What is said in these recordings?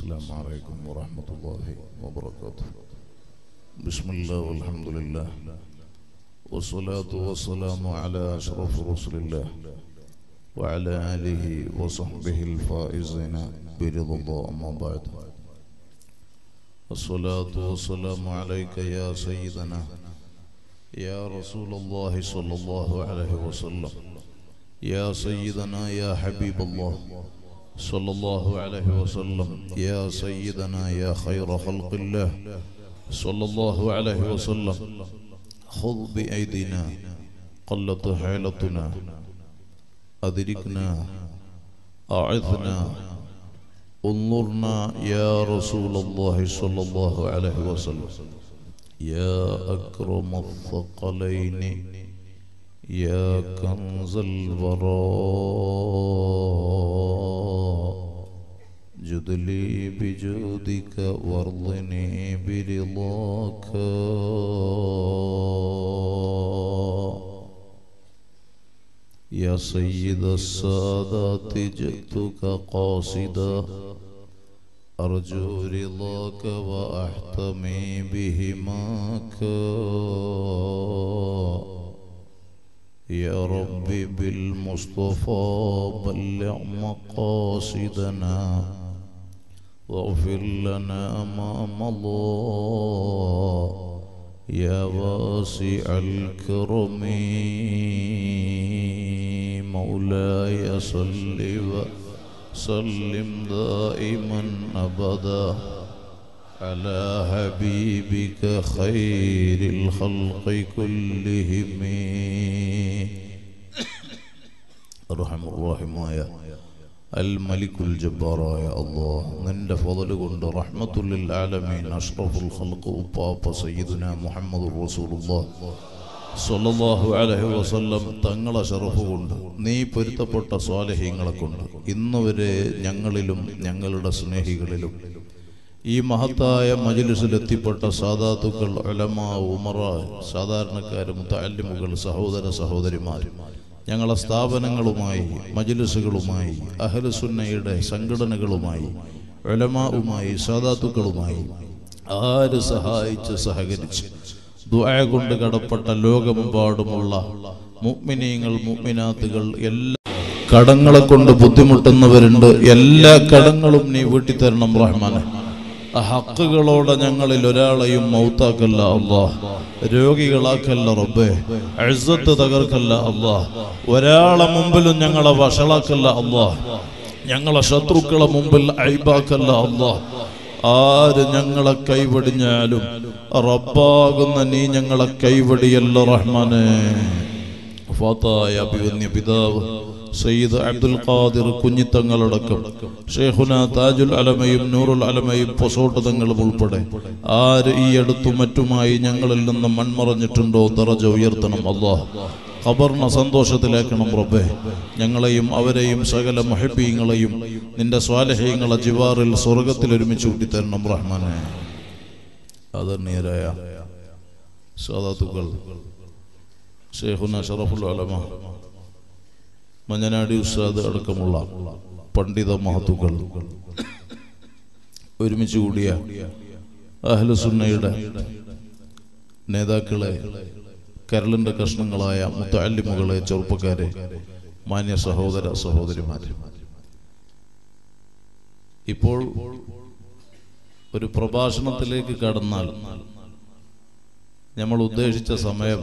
السلام عليكم ورحمة الله وبركاته بسم الله والحمد لله والصلاة والسلام على أشرف رسل الله وعلى آله وصحبه الفائزين برضا الله أما بعد الصلاة والسلام عليك يا سيدنا يا رسول الله صلى الله عليه وسلم يا سيدنا يا حبيب الله صلى الله عليه وسلم يا سيدنا يا خير خلق الله صلى الله عليه وسلم خذ بأيدينا قلت حيلتنا أدركنا أعثنا انظرنا يا رسول الله صلى الله عليه وسلم يا أكرم الثقلين يا كنز البراء جد لي بجودك وارضني برضاك يا سيد السادات جئتك قاصدا أرجو رضاك وأحتمي بهماك يا ربي بالمصطفى بلغ مقاصدنا واغفر لنا ما مضى يا واسع الكرم مولاي صل وسلم دائما ابدا على حبيبك خير الخلق كلهم ارحم الراحماയ അൽ മലിക്കുൽ ജബ്ബാറായ അള്ളാഹ് നിന്റെ ഫضل കൊണ്ട് റഹ്മത്തുൽ ആലമീൻ അഷ്റഫുൽ ഖൽഖ് ഉപ്പാപ്പ സയ്യിദുന മുഹമ്മദ് റസൂലുള്ളാഹ് സ്വല്ലല്ലാഹു അലൈഹി വസല്ലം തങ്ങളെ ഷറഫ് കൊണ്ട് നീ പൊരുത്തപ്പെട്ട സ്വാലഹ്യങ്ങളെ കൊണ്ട് ഇന്ന് വരെ ഞങ്ങളിലും ഞങ്ങളുടെ സ്നേഹികളിലും ഈ മഹത്തായ മജിലിസിൽ എത്തിപ്പെട്ട സാദാത്തുക്കൾ അലമ ഉമറ സാധാരണക്കാർ മുത്തല്ലിമുകൾ സഹോദര സഹോദരിമാർ ഞങ്ങളെ സ്ഥാപനങ്ങളുമായി മജിലിസുകളുമായി അഹലുസുന്നയുടെ സംഘടനകളുമായി അലമാവുമായി സാദാത്തുക്കളുമായി ആര് സഹായിച്ച് സഹകരിച്ച് ദുആ കൊണ്ട് കടപ്പെട്ട ലോകമെമ്പാടുമുള്ള മുഅ്മിനീങ്ങൾ മുഅ്മിനാത്തുകൾ എല്ലാ കടങ്ങളെ കൊണ്ട് ബുദ്ധിമുട്ടുന്നവരുണ്ട് എല്ലാ കടങ്ങളും നീ വീട്ടിത്തരണം റഹ്മാനെ ആ ഹക്കുകളോടെ ഞങ്ങളിൽ ഒരാളെയും മൗത്താക്കല്ല അള്ളാഹ് രോഗികളാക്കല്ല റബ്ബേ അഴുസത്ത് തകർക്കല്ല അള്ളാഹ് ഒരാളെ മുമ്പിലും ഞങ്ങളെ വഷളാക്കല്ല അള്ളാഹ് ഞങ്ങളെ ശത്രുക്കളെ മുമ്പിൽ അഴിബാക്കല്ല അള്ളാഹ് ആര് ഞങ്ങളെ കൈവടിഞ്ഞാലും റബ്ബാകുന്ന നീ ഞങ്ങളെ കൈവടിയല്ല റഹ്മാനെ ഫാത്തായ അഭിവന്യ പിതാവ് സയ്യിദ് അബ്ദുൽ ഖാദിർ കുഞ്ഞിത്തങ്ങളടക്കം ഷേഖുന താജുൽ അലമയും നൂറുൽ അലമയും പൊസോട്ട് തങ്ങളും ഉൾപ്പെടെ ആര് ഈ അടുത്തും മറ്റുമായി ഞങ്ങളിൽ നിന്ന് മൺമറഞ്ഞിട്ടുണ്ടോ തറജ ഉയർത്തണം അള്ളാഹ് ഖബറിന സന്തോഷത്തിലാക്കണം റബ്ബേ ഞങ്ങളെയും അവരെയും സകല മഹബീങ്ങളെയും നിന്റെ സ്വാലഹ്യങ്ങളെ ജിവാറിൽ സ്വർഗത്തിൽ ഒരുമിച്ച് കൂട്ടിത്തരണം റഹ്മാനെ ആദരണീയരായ സാദാത്തുക്കൾ ഷേഖുന ഷറഫുൽ അലമ മഞ്ഞനാടി ഉസ്താദ് അടക്കമുള്ള പണ്ഡിത മഹത്തുക്കൾ ഒരുമിച്ച് കൂടിയ അഹ്ലുസുന്നയുടെ നേതാക്കളെ കരളിന്റെ കഷ്ണങ്ങളായ മുത്തല്ലിമുകളെ ചെറുപ്പക്കാരെ മാന്യ സഹോദര സഹോദരിമാരെ ഇപ്പോൾ ഒരു പ്രഭാഷണത്തിലേക്ക് കടന്നാൽ നമ്മൾ ഉദ്ദേശിച്ച സമയം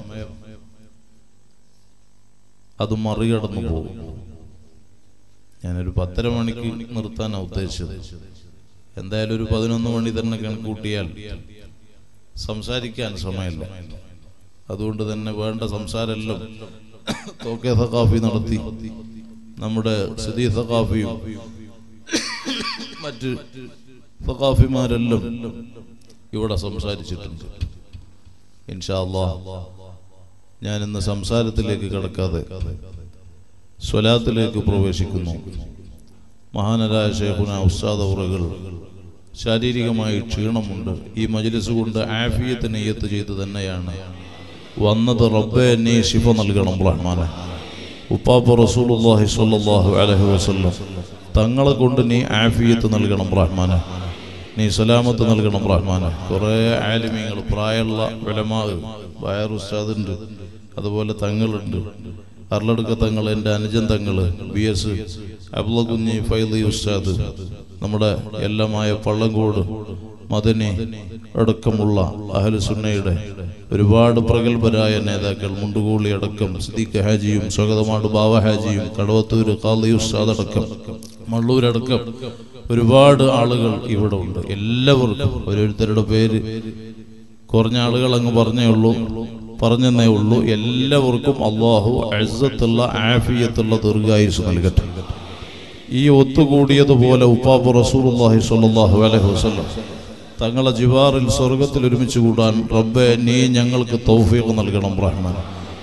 അത് മറികടന്നു പോകും ഞാനൊരു പത്തര മണിക്ക് നിർത്താനാണ് ഉദ്ദേശിച്ചത് എന്തായാലും ഒരു പതിനൊന്ന് മണി തന്നെ കണക്കൂട്ടിയാൽ സംസാരിക്കാൻ സമയമില്ല അതുകൊണ്ട് തന്നെ വേണ്ട സംസാരമെല്ലാം തോക്കെ സഖാഫി നടത്തി നമ്മുടെ സിദി സഖാഫിയും മറ്റ് സഖാഫിമാരെല്ലാം ഇവിടെ സംസാരിച്ചിട്ടുണ്ട് ഇൻഷാ അല്ലാഹ് ഞാൻ ഇന്ന് സംസാരത്തിലേക്ക് കടക്കാതെ സ്വലാത്തിലേക്ക് പ്രവേശിക്കുന്നു മഹാനരായ ഷേഖുന ഉസ്താദ് അവറുകൾ ശാരീരികമായി ക്ഷീണമുണ്ട് ഈ മജ്ലിസ് കൊണ്ട് ആഫിയത്ത് നെയ്യത്ത് ചെയ്ത് തന്നെയാണ് വന്നത് റബ്ബെ നീ ശിഫ നൽകണം റഹ്മാനെ ഉപ്പാപ്പ റസൂലുള്ളാഹി സ്വല്ലല്ലാഹു അലൈഹി വസല്ലം തങ്ങളെ കൊണ്ട് നീ ആഫിയത്ത് നൽകണം റഹ്മാനെ നീ സലാമത്ത് നൽകണം റഹ്മാനെ കുറേ ആലിമീങ്ങൾ പ്രായമുള്ള വിലമാവ് വയർ ഉസ്താദുണ്ട് അതുപോലെ തങ്ങളുണ്ട് അർലടുക്ക തങ്ങൾ എൻ്റെ അനുജൻ തങ്ങൾ ബി എസ് അബ്ദുള്ള കുഞ്ഞി ഫൈലി ഉസ്താദ് നമ്മുടെ എല്ലാമായ പള്ളങ്കോട് മദനി അടക്കമുള്ള അഹലുസുന്നയുടെ ഒരുപാട് പ്രഗത്ഭരായ നേതാക്കൾ മുണ്ടുകൂളി അടക്കം സിദ്ദീഖ് ഹാജിയും സ്വാഗതമാട് ബാവ ഹാജിയും കടവത്തൂർ കാളി ഉസ്താദ് അടക്കം മള്ളൂരടക്കം ഒരുപാട് ആളുകൾ ഇവിടെ ഉണ്ട് എല്ലാവർക്കും ഓരോരുത്തരുടെ പേര് കുറഞ്ഞ ആളുകൾ അങ്ങ് പറഞ്ഞേ ഉള്ളൂ പറഞ്ഞെന്നേ ഉള്ളൂ എല്ലാവർക്കും അള്ളാഹു അഴ്സത്തുള്ള ആഫിയത്തുള്ള ദീർഘായുസ് നൽകട്ടെ ഈ ഒത്തുകൂടിയതുപോലെ ഉപ്പാപ്പു റസൂലുള്ളാഹി സ്വല്ലല്ലാഹു അലൈഹി വസല്ലം തങ്ങളെ ജിവാറിൽ സ്വർഗത്തിൽ ഒരുമിച്ച് കൂടാൻ റബ്ബെ നീ ഞങ്ങൾക്ക് തൗഫീഖ് നൽകണം റഹ്മാൻ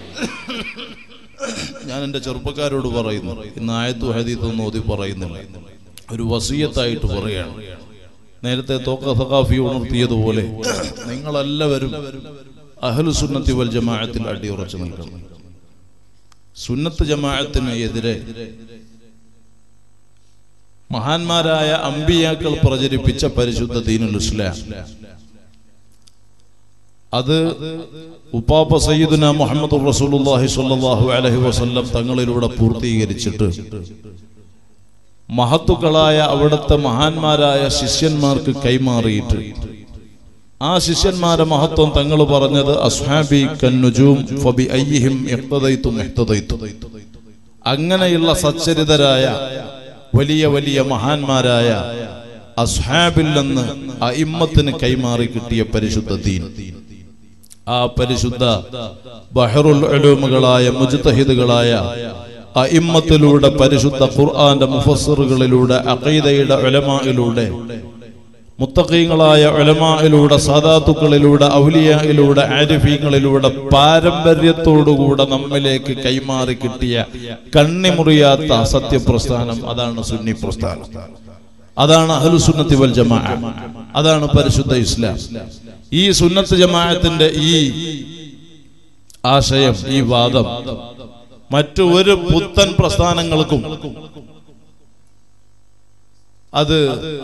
ഞാൻ എൻ്റെ ചെറുപ്പക്കാരോട് പറയുന്നു ഇന്ന് ആയത്തു ഹദീത്തൊന്നും ഓതി പറയുന്നില്ല ഒരു വസീയത്തായിട്ട് പറയാണ് നേരത്തെ തോക്ക സഖാഫി ഉണർത്തിയതുപോലെ നിങ്ങളെല്ലാവരും അഹ്ലു സുന്നത്തി വൽ ജമാഅത്തിൽ അടിയുറച്ചു നിൽക്കണം സുന്നത്ത് ജമാഅത്തിന് എതിരെ മഹാന്മാരായ അമ്പിയാക്കൾ പ്രചരിപ്പിച്ച പരിശുദ്ധ ദീനുൽ ഇസ്ലാം അത് ഉപ്പാപ്പ സയ്യിദുന മുഹമ്മദ് റസൂലുള്ളാഹി സ്വല്ലല്ലാഹു അലൈഹി വസല്ലം തങ്ങളിലൂടെ പൂർത്തീകരിച്ചിട്ട് മഹത്തുക്കളായ അവിടുത്തെ മഹാന്മാരായ ശിഷ്യന്മാർക്ക് കൈമാറിയിട്ട് ആ ശിഷ്യന്മാരെ മഹത്വം തങ്ങൾ പറഞ്ഞത് അസ്ഹാബി കന്നുജൂം ഫബി അയ്യിഹിം ഇഖ്തദൈതും ഇഖ്തദൈതു അങ്ങനെയുള്ള സച്ചരിതരായ വലിയ വലിയ മഹാന്മാരായ അസ്ഹാബിൽ നിന്ന് അയിമ്മത്തിന് കൈമാറി കിട്ടിയ പരിശുദ്ധ ദീൻ ആ പരിശുദ്ധ ബഹറുൽ ഉലൂമുകളായ മുജ്തഹിദുകളായ അയിമ്മത്തിലൂടെ പരിശുദ്ധ ഖുർആന്റെ മുഫസ്സിറുകളിലൂടെ അഖീദയുടെ ഉലമായിലൂടെ മുത്തഖീങ്ങളായ ഉലമായിലൂടെ സാദാത്തുക്കളിലൂടെ ഔലിയയിലൂടെ ആരിഫീങ്ങളിലൂടെ പാരമ്പര്യത്തോടുകൂടെ നമ്മിലേക്ക് കൈമാറി കിട്ടിയ കണ്ണിമുറിയാത്ത സത്യപ്രസ്ഥാനം അതാണ് സുന്നി പ്രസ്ഥാനം അതാണ് അഹ്ലുസുന്നത്തി വൽ ജമാ അതാണ് പരിശുദ്ധ ഇസ്ലാം ഈ സുന്നത്ത് ജമാഅത്തിന്റെ ഈ ആശയം ഈ വാദം മറ്റു ഒരു പുത്തൻ പ്രസ്ഥാനങ്ങൾക്കും അത്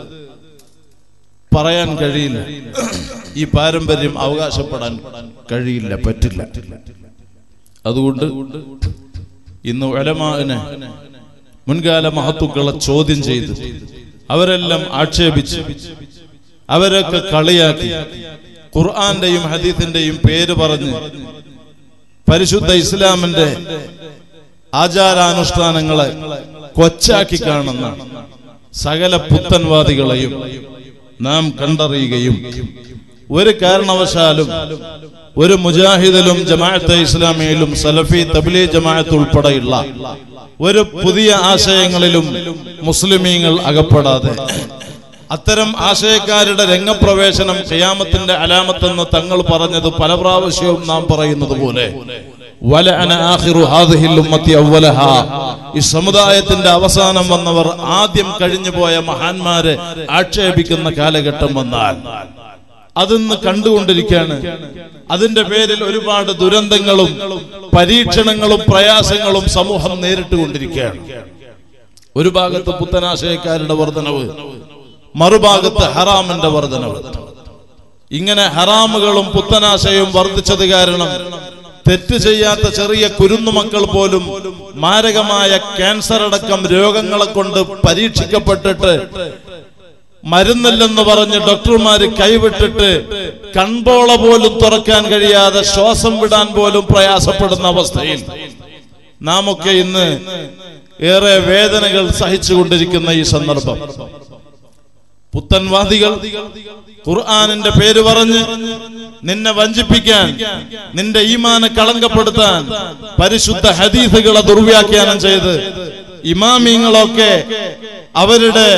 പറയാൻ കഴിയില്ല ഈ പാരമ്പര്യം അവകാശപ്പെടാൻ കഴിയില്ല പറ്റില്ല അതുകൊണ്ട് ഇന്ന് ഉലമാനെ മുൻകാല മഹത്തുക്കളെ ചോദ്യം ചെയ്ത് അവരെല്ലാം ആക്ഷേപിച്ച് അവരൊക്കെ കളിയാക്കി ഖുർആന്റെയും ഹദീസിന്റെയും പേര് പറഞ്ഞ് പരിശുദ്ധ ഇസ്ലാമിന്റെ ആചാരാനുഷ്ഠാനങ്ങളെ കൊച്ചാക്കി കാണുന്ന സകല പുത്തൻവാദികളെയും നാം കണ്ടറിയുകയും ഒരു കാരണവശാലും ഒരു മുജാഹിദിലും ജമാഅത്തെ ഇസ്ലാമിയിലും സലഫി തബ്ലീ ജമാഅത്ത് ഉൾപ്പെടെയുള്ള ഒരു പുതിയ ആശയങ്ങളിലും മുസ്ലിമീങ്ങൾ അകപ്പെടാതെ അത്തരം ആശയക്കാരുടെ രംഗപ്രവേശനം ഖിയാമത്തിന്റെ അലാമത്തെന്ന് തങ്ങൾ പറഞ്ഞത് പല പ്രാവശ്യവും നാം പറയുന്നത് പോലെ വലഅന ആഖിറു ഹാദിഹിൽ ഉമ്മത്തി അവ്വലഹ ഈ സമുദായത്തിന്റെ അവസാനം വന്നവർ ആദ്യം കഴിഞ്ഞു പോയ മഹാന്മാരെ ആക്ഷേപിക്കുന്ന കാലഘട്ടം വന്നാൽ അതിന്ന് കണ്ടുകൊണ്ടിരിക്കുകയാണ് അതിന്റെ പേരിൽ ഒരുപാട് ദുരന്തങ്ങളും പരീക്ഷണങ്ങളും പ്രയാസങ്ങളും സമൂഹം നേരിട്ടുകൊണ്ടിരിക്കുകയാണ് ഒരു ഭാഗത്ത് പുത്തനാശയക്കാരുടെ വർധനവ് മറുഭാഗത്ത് ഹറാമിന്റെ വർധനവ് ഇങ്ങനെ ഹറാമുകളും പുത്തനാശയവും വർദ്ധിച്ചത് കാരണം തെറ്റ് ചെയ്യാത്ത ചെറിയ കുരുന്നു മക്കൾ പോലും മാരകമായ ക്യാൻസർ അടക്കം രോഗങ്ങളെ കൊണ്ട് പരീക്ഷിക്കപ്പെട്ടിട്ട് മരുന്നില്ലെന്ന് പറഞ്ഞ് ഡോക്ടർമാര് കൈവിട്ടിട്ട് കൺപോള പോലും തുറക്കാൻ കഴിയാതെ ശ്വാസം വിടാൻ പോലും പ്രയാസപ്പെടുന്ന അവസ്ഥയിൽ നാം ഒക്കെ ഇന്ന് ഏറെ വേദനകൾ സഹിച്ചുകൊണ്ടിരിക്കുന്ന ഈ സന്ദർഭം പുത്തൻവാദികൾ ഖുർആാനിന്റെ പേര് പറഞ്ഞ് നിന്നെ വഞ്ചിപ്പിക്കാൻ നിന്റെ ഈമാനെ കളങ്കപ്പെടുത്താൻ പരിശുദ്ധ ഹദീസുകളെ ദുർവ്യാഖ്യാനം ചെയ്ത് ഇമാമിങ്ങളൊക്കെ അവരുടെ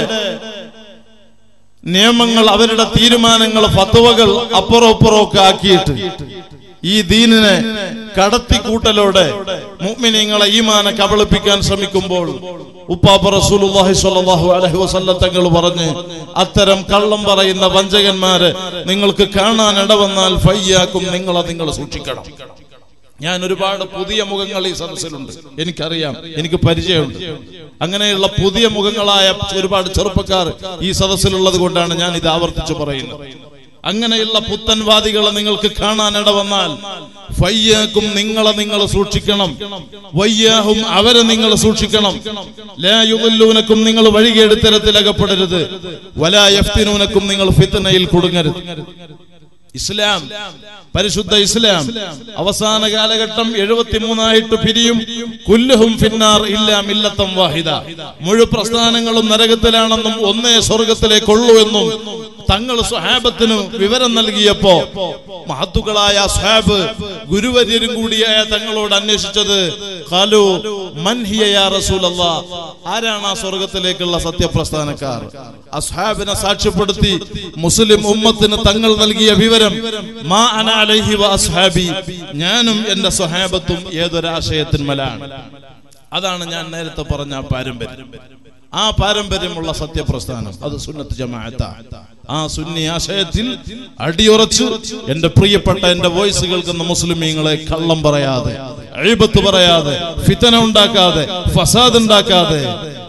നിയമങ്ങൾ അവരുടെ തീരുമാനങ്ങൾ ഫത്വകൾ അപ്പുറം ഇപ്പുറം ഒക്കെ ആക്കിയിട്ട് ഈ ദീനിനെ കടത്തിക്കൂട്ടലോടെ മുഅ്മിനീങ്ങളെ ഈമാനെ കബളിപ്പിക്കാൻ ശ്രമിക്കുമ്പോൾ ഉപ്പാപ്പ റസൂലുള്ളാഹി സ്വല്ലല്ലാഹു അലൈഹി വസല്ലം തങ്ങൾ പറഞ്ഞ് അത്തരം കള്ളം പറയുന്ന വഞ്ചകന്മാരെ നിങ്ങൾക്ക് കാണാൻ ഇടവന്നാൽ ഫയ്യാക്കും നിങ്ങളെ നിങ്ങൾ സൂക്ഷിക്കണം ഞാൻ ഒരുപാട് പുതിയ മുഖങ്ങൾ ഈ സദസ്സിലുണ്ട് എനിക്കറിയാം എനിക്ക് പരിചയമുണ്ട് അങ്ങനെയുള്ള പുതിയ മുഖങ്ങളായ ഒരുപാട് ചെറുപ്പക്കാർ ഈ സദസ്സിലുള്ളത് കൊണ്ടാണ് ഞാൻ ഇത് ആവർത്തിച്ചു പറയുന്നത് അങ്ങനെയുള്ള പുത്തൻവാദികളെ നിങ്ങൾക്ക് കാണാനിട വന്നാൽ ഫയ്യാക്കും നിങ്ങളെ നിങ്ങൾ സൂക്ഷിക്കണം വയ്യാഹും അവരെ നിങ്ങൾ സൂക്ഷിക്കണം ലാ യുദല്ലൂനക്കും നിങ്ങൾ വഴികേട് തരത്തിൽ അകപ്പെടരുത് വലാ യഫ്തിനൂനക്കും നിങ്ങൾ ഫിത്നയിൽ കുടുങ്ങരുത് ഇസ്ലാം പരിശുദ്ധ ഇസ്ലാം അവസാന കാലഘട്ടം എഴുപത്തിമൂന്നായിട്ട് പിരിയും കുല്ലുഹും ഫിന്നാർ ഇല്ല മില്ലത്തം വാഹിദ മുഴു പ്രസ്ഥാനങ്ങളും നരകത്തിലാണെന്നും ഒന്നേ സ്വർഗത്തിലേക്കുള്ളൂ എന്നും തങ്ങൾ സ്വഹാബത്തിന് വിവരം നൽകിയപ്പോ മഹത്തുക്കളായ സ്വഹാബ് ഗുരുവര്യരും കൂടിയായ തങ്ങളോട് അന്വേഷിച്ചത് ഖാലു മൻ ഹിയ യാ റസൂലല്ലാ ആരാണ് ആ സ്വർഗത്തിലേക്കുള്ള സത്യപ്രസ്ഥാനക്കാർ അസ്ഹാബിനെ സാക്ഷ്യപ്പെടുത്തി മുസ്ലിം ഉമ്മത്തിന് തങ്ങൾ നൽകിയ വിവരം മാ അന അലൈഹി വ അസ്ഹാബി ഞാനും എന്റെ സ്വഹാബത്തും ഏതൊരാശയത്തിന്മലാണ് അതാണ് ഞാൻ നേരത്തെ പറഞ്ഞ ആ പാരമ്പര്യം ആ പാരമ്പര്യമുള്ള സത്യപ്രസ്ഥാനം അത് സുന്നത്ത് ജമാഅത്ത ആ സുന്നി ആശയത്തിൽ അടിയുറച്ചു എന്റെ പ്രിയപ്പെട്ട എന്റെ വോയിസ് കേൾക്കുന്ന മുസ്ലിമീങ്ങളെ കള്ളം പറയാതെ അഴിബത്ത് പറയാതെ ഫിത്തന ഉണ്ടാക്കാതെ ഫസാദ് ഉണ്ടാക്കാതെ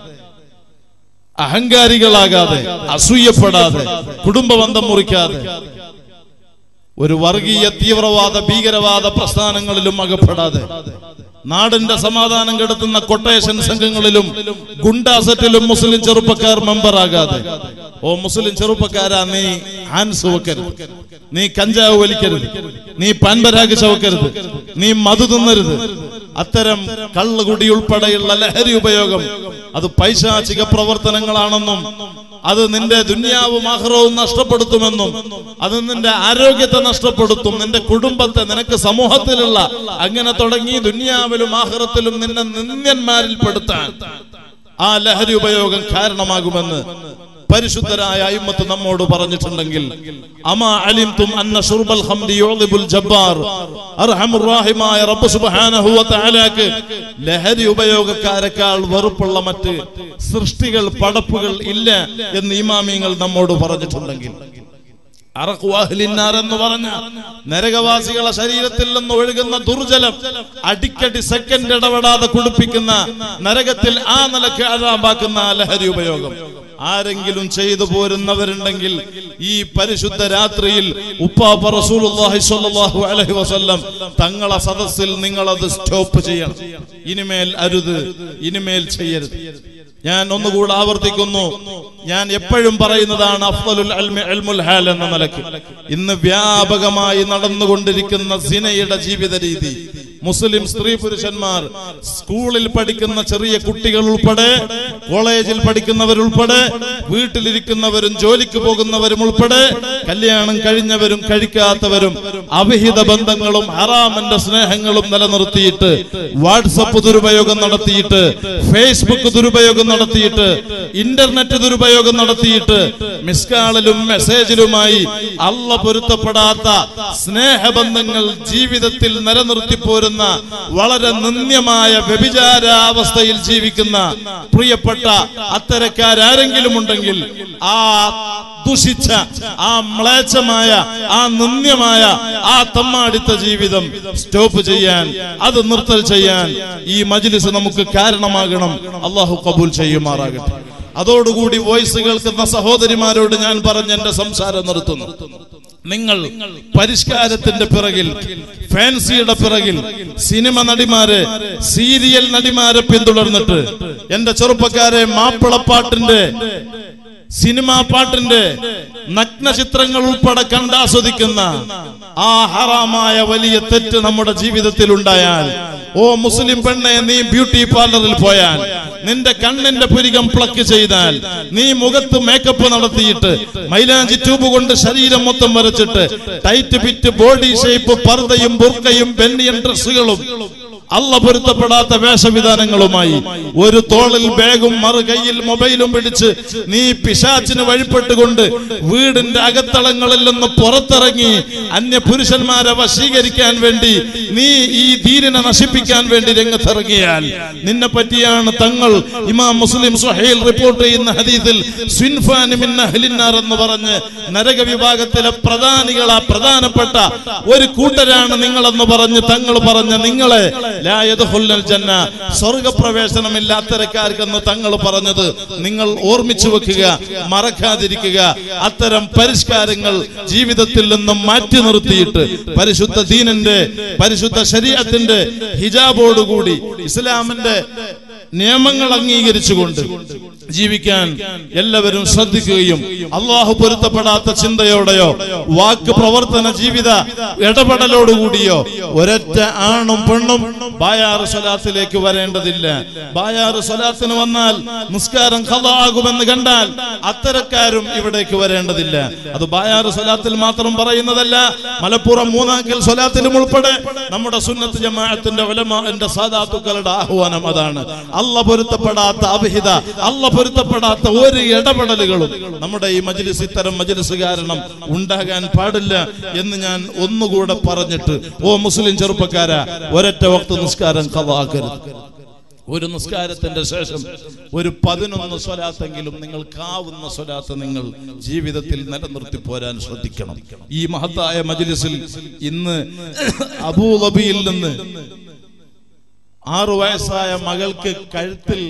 അഹങ്കാരികളാകാതെ അസൂയപ്പെടാതെ കുടുംബബന്ധം മുറിക്കാതെ ഒരു വർഗീയ തീവ്രവാദ ഭീകരവാദ പ്രസ്ഥാനങ്ങളിലും അകപ്പെടാതെ നാടിന്റെ സമാധാനം കെടുത്തുന്ന കൊട്ടേഷൻ സംഘങ്ങളിലും ഗുണ്ടാസറ്റിലും മുസ്ലിം ചെറുപ്പക്കാർ മെമ്പറാകാതെ ഓ മുസ്ലിം ചെറുപ്പക്കാരാ നീ ഹാൻസ് വെക്കരുത് നീ കഞ്ചാവ് വലിക്കരുത് നീ പാൻപരാഗ് ചവക്കരുത് നീ മധു തിന്നരുത് അത്തരം കള്ളുകുടി ഉൾപ്പെടെയുള്ള ലഹരി ഉപയോഗം അത് പൈശാചിക പ്രവർത്തനങ്ങളാണെന്നും അത് നിന്റെ ദുന്യാവും ആഹ്റവും നഷ്ടപ്പെടുത്തുമെന്നും അത് നിന്റെ ആരോഗ്യത്തെ നഷ്ടപ്പെടുത്തും നിന്റെ കുടുംബത്തെ നിനക്ക് സമൂഹത്തിലുള്ള അങ്ങനെ തുടങ്ങി ദുന്യാവിലും ആഹ്റത്തിലും നിന്നെ നിന്ദ്യന്മാരിൽ പെടുത്താൻ ആ ലഹരി ഉപയോഗം കാരണമാകുമെന്ന് പരിശുദ്ധരായ അയിമത്ത് നമ്മോട് പറഞ്ഞിട്ടുണ്ടെങ്കിൽ അമാ അലിംതും അന്ന ഷുർബൽ ഹംദി യുളിബുൽ ജബ്ബാർ അർഹമുർ റഹീമായ റബ്ബ് സുബ്ഹാനഹു വ തആലക്ക് ലഹരി ഉപയോഗക്കാരെക്കാൾ വെറുപ്പുള്ള മറ്റ് സൃഷ്ടികൾ പടപ്പുകൾ ഇല്ല എന്ന് ഇമാമിങ്ങൾ നമ്മോട് പറഞ്ഞിട്ടുണ്ടെങ്കിൽ അറഖ്വാഹ്ലിന്നാർ എന്ന് പറഞ്ഞ നരകവാസികളെ ശരീരത്തിൽ നിന്ന് ഒഴുകുന്ന ദുർജലം അടിക്കടി സെക്കൻഡ് ഇടപെടാതെ കുടിപ്പിക്കുന്ന നരകത്തിൽ ആ നിലക്ക് അഴാമ്പാക്കുന്ന ലഹരി ഉപയോഗം ആരെങ്കിലും ചെയ്തു പോരുന്നവരുണ്ടെങ്കിൽ ഈ പരിശുദ്ധ രാത്രിയിൽ ഉപ്പാപ്പ റസൂലുള്ളാഹി സ്വല്ലല്ലാഹു അലൈഹി വസല്ലം തങ്ങളെ സദസ്സിൽ നിങ്ങൾ അത് സ്റ്റോപ്പ് ചെയ്യണം ഇനിമേൽ അരുത് ഇനിമേൽ ചെയ്യരുത് ഞാൻ ഒന്നുകൂടെ ആവർത്തിക്കുന്നു ഞാൻ എപ്പോഴും പറയുന്നതാണ് അഫ്ദലുൽ അൽമി ഇൽമുൽ ഹാൽ എന്ന നിലയ്ക്ക് ഇന്ന് വ്യാപകമായി നടന്നുകൊണ്ടിരിക്കുന്ന സിനയുടെ ജീവിത രീതി മുസ്ലിം സ്ത്രീ പുരുഷന്മാർ സ്കൂളിൽ പഠിക്കുന്ന ചെറിയ കുട്ടികൾ ഉൾപ്പെടെ കോളേജിൽ പഠിക്കുന്നവരുൾപ്പെടെ വീട്ടിലിരിക്കുന്നവരും ജോലിക്ക് പോകുന്നവരും ഉൾപ്പെടെ കല്യാണം കഴിഞ്ഞവരും കഴിക്കാത്തവരും അവിഹിത ബന്ധങ്ങളും ഹറാമന്റെ സ്നേഹങ്ങളും നിലനിർത്തിയിട്ട് വാട്സപ്പ് ദുരുപയോഗം നടത്തിയിട്ട് ഫേസ്ബുക്ക് ദുരുപയോഗം നടത്തിയിട്ട് ഇന്റർനെറ്റ് ദുരുപയോഗം നടത്തിയിട്ട് മിസ്കാളിലും മെസ്സേജിലുമായി അല്ല പൊരുത്തപ്പെടാത്ത സ്നേഹബന്ധങ്ങൾ ജീവിതത്തിൽ നിലനിർത്തി പോരുന്ന വളരെ നിന്ദ്യമായ വ്യഭിചാരാവസ്ഥയിൽ ജീവിക്കുന്ന പ്രിയപ്പെട്ട അത്തരക്കാരെങ്കിലും ഉണ്ടെങ്കിൽ ആ ദുഷിച്ച ആ മ്ലേച്ഛമായ ആ നിന്ദ്യമായ ആ തമ്മാടിത്ത ജീവിതം സ്റ്റോപ്പ് ചെയ്യാൻ അത് നിർത്തൽ ചെയ്യാൻ ഈ മജ്ലിസ് നമുക്ക് കാരണമാകണം അള്ളാഹു കബൂൽ ചെയ്യുമാറാകട്ടെ അതോടുകൂടി വോയിസ് കേൾക്കുന്ന സഹോദരിമാരോട് ഞാൻ പറഞ്ഞ എന്റെ സംസാരം നിർത്തുന്നു നിങ്ങൾ പരിഷ്കാരത്തിന്റെ പിറകിൽ ഫാൻസിയുടെ പിറകിൽ സിനിമ നടിമാരെ സീരിയൽ നടിമാരെ പിന്തുടർന്നിട്ട് എന്റെ ചെറുപ്പക്കാരെ മാപ്പിളപ്പാട്ടിന്റെ സിനിമാ പാട്ടിന്റെ നഗ്ന ചിത്രങ്ങൾ ഉൾപ്പെടെ കണ്ടാസ്വദിക്കുന്ന ആ ഹറാമായ വലിയ തെറ്റ് നമ്മുടെ ജീവിതത്തിൽ ഉണ്ടായാൽ ഓ മുസ്ലിം പെണ്ണെ നീ ബ്യൂട്ടി പാർലറിൽ പോയാൽ നിന്റെ കണ്ണിന്റെ പുരികം പ്ലക്ക് ചെയ്താൽ നീ മുഖത്ത് മേക്കപ്പ് നടത്തിയിട്ട് മൈലാഞ്ചി ട്യൂബ് കൊണ്ട് ശരീരം മൊത്തം വരച്ചിട്ട് ടൈറ്റ് ഫിറ്റ് ബോഡി ഷേപ്പ് പർദ്ദയും ബുർക്കയും ബെന്നിയൻ ഡ്രസ്സുകളും അല്ല പൊരുത്തപ്പെടാത്ത വേഷവിധാനങ്ങളുമായി ഒരു തോളിൽ ബാഗും മറു കയ്യിൽ മൊബൈലും പിടിച്ച് നീ പിശാച്ചിന് വഴിപ്പെട്ടുകൊണ്ട് വീടിന്റെ അകത്തളങ്ങളിൽ നിന്ന് പുറത്തിറങ്ങി അന്യ പുരുഷന്മാരെ വശീകരിക്കാൻ വേണ്ടി നീ ഈ ദീനിനെ നശിപ്പിക്കാൻ വേണ്ടി രംഗത്തിറങ്ങിയാൽ നിന്നെ പറ്റിയാണ് തങ്ങൾ ഇമാം മുസ്ലിം സുഹൈൽ റിപ്പോർട്ട് ചെയ്യുന്ന ഹദീസിൽ സ്വിൻഫാൻ മിൻ അഹ്ലിന്നാർ എന്ന് പറഞ്ഞ് നരക വിഭാഗത്തിലെ പ്രധാനികളാ പ്രധാനപ്പെട്ട ഒരു കൂട്ടരാണ് നിങ്ങളെന്ന് പറഞ്ഞ് തങ്ങൾ പറഞ്ഞ നിങ്ങളെ ലാ യദ്ഖുലുൽ ജന്ന സ്വർഗപ്രവേശനമില്ലാത്തരക്കാർക്കെന്ന് തങ്ങൾ പറഞ്ഞത് നിങ്ങൾ ഓർമ്മിച്ചു വെക്കുക മറക്കാതിരിക്കുക അത്തരം പരിഷ്കാരങ്ങൾ ജീവിതത്തിൽ നിന്നും മാറ്റി നിർത്തിയിട്ട് പരിശുദ്ധ ദീനന്റെ പരിശുദ്ധ ശരീരത്തിന്റെ ഹിജാബോടുകൂടി ഇസ്ലാമിന്റെ നിയമങ്ങൾ അംഗീകരിച്ചുകൊണ്ട് ജീവിക്കാൻ എല്ലാവരും ശ്രദ്ധിക്കുകയും അള്ളാഹു പൊരുത്തപ്പെടാത്ത ചിന്തയോടെയോ വാക്ക് പ്രവർത്തന ജീവിത ഇടപെടലോടുകൂടിയോ ഒരൊറ്റ ആണും പെണ്ണും ബായാറ് സ്വലാത്തിലേക്ക് വരേണ്ടതില്ല ബായാറ് സ്വലാത്തിന് വന്നാൽ നിസ്കാരം കഥാകുമെന്ന് കണ്ടാൽ അത്തരക്കാരും ഇവിടേക്ക് വരേണ്ടതില്ല അത് ബായാറ് സ്വലാത്തിൽ മാത്രം പറയുന്നതല്ല മലപ്പുറം മൂന്നാക്കൽ സ്വലാത്തിലും ഉൾപ്പെടെ നമ്മുടെ സുന്നത്ത് ജമാഅത്തിന്റെ ഉലമാന്റെ സാദാത്തുക്കളുടെ ആഹ്വാനം അതാണ് അല്ല പൊരുത്തപ്പെടാത്ത അഭിഹിത അല്ല പൊരുത്തപ്പെടാത്ത ഒരു ഇടപെടലുകളും നമ്മുടെ ഈ മജ്ലിസ് ഇത്തരം മജ്ലിസ് കാരണം ഉണ്ടാകാൻ പാടില്ല എന്ന് ഞാൻ ഒന്നുകൂടെ പറഞ്ഞിട്ട് ഓ മുസ്ലിം ചെറുപ്പക്കാര ഒരൊറ്റ വക്ത നിസ്കാരം കവാക്കരുത് ഒരു നിസ്കാരത്തിന്റെ ശേഷം ഒരു പതിനൊന്ന് സ്വലാത്തെങ്കിലും നിങ്ങൾക്കാവുന്ന സ്വലാത്ത് നിങ്ങൾ ജീവിതത്തിൽ നിലനിർത്തി പോരാൻ ശ്രദ്ധിക്കണം ഈ മഹത്തായ മജ്ലിസിൽ ഇന്ന് അബൂദബിയിൽ നിന്ന് ആറു വയസ്സായ മകൾക്ക് കഴുത്തിൽ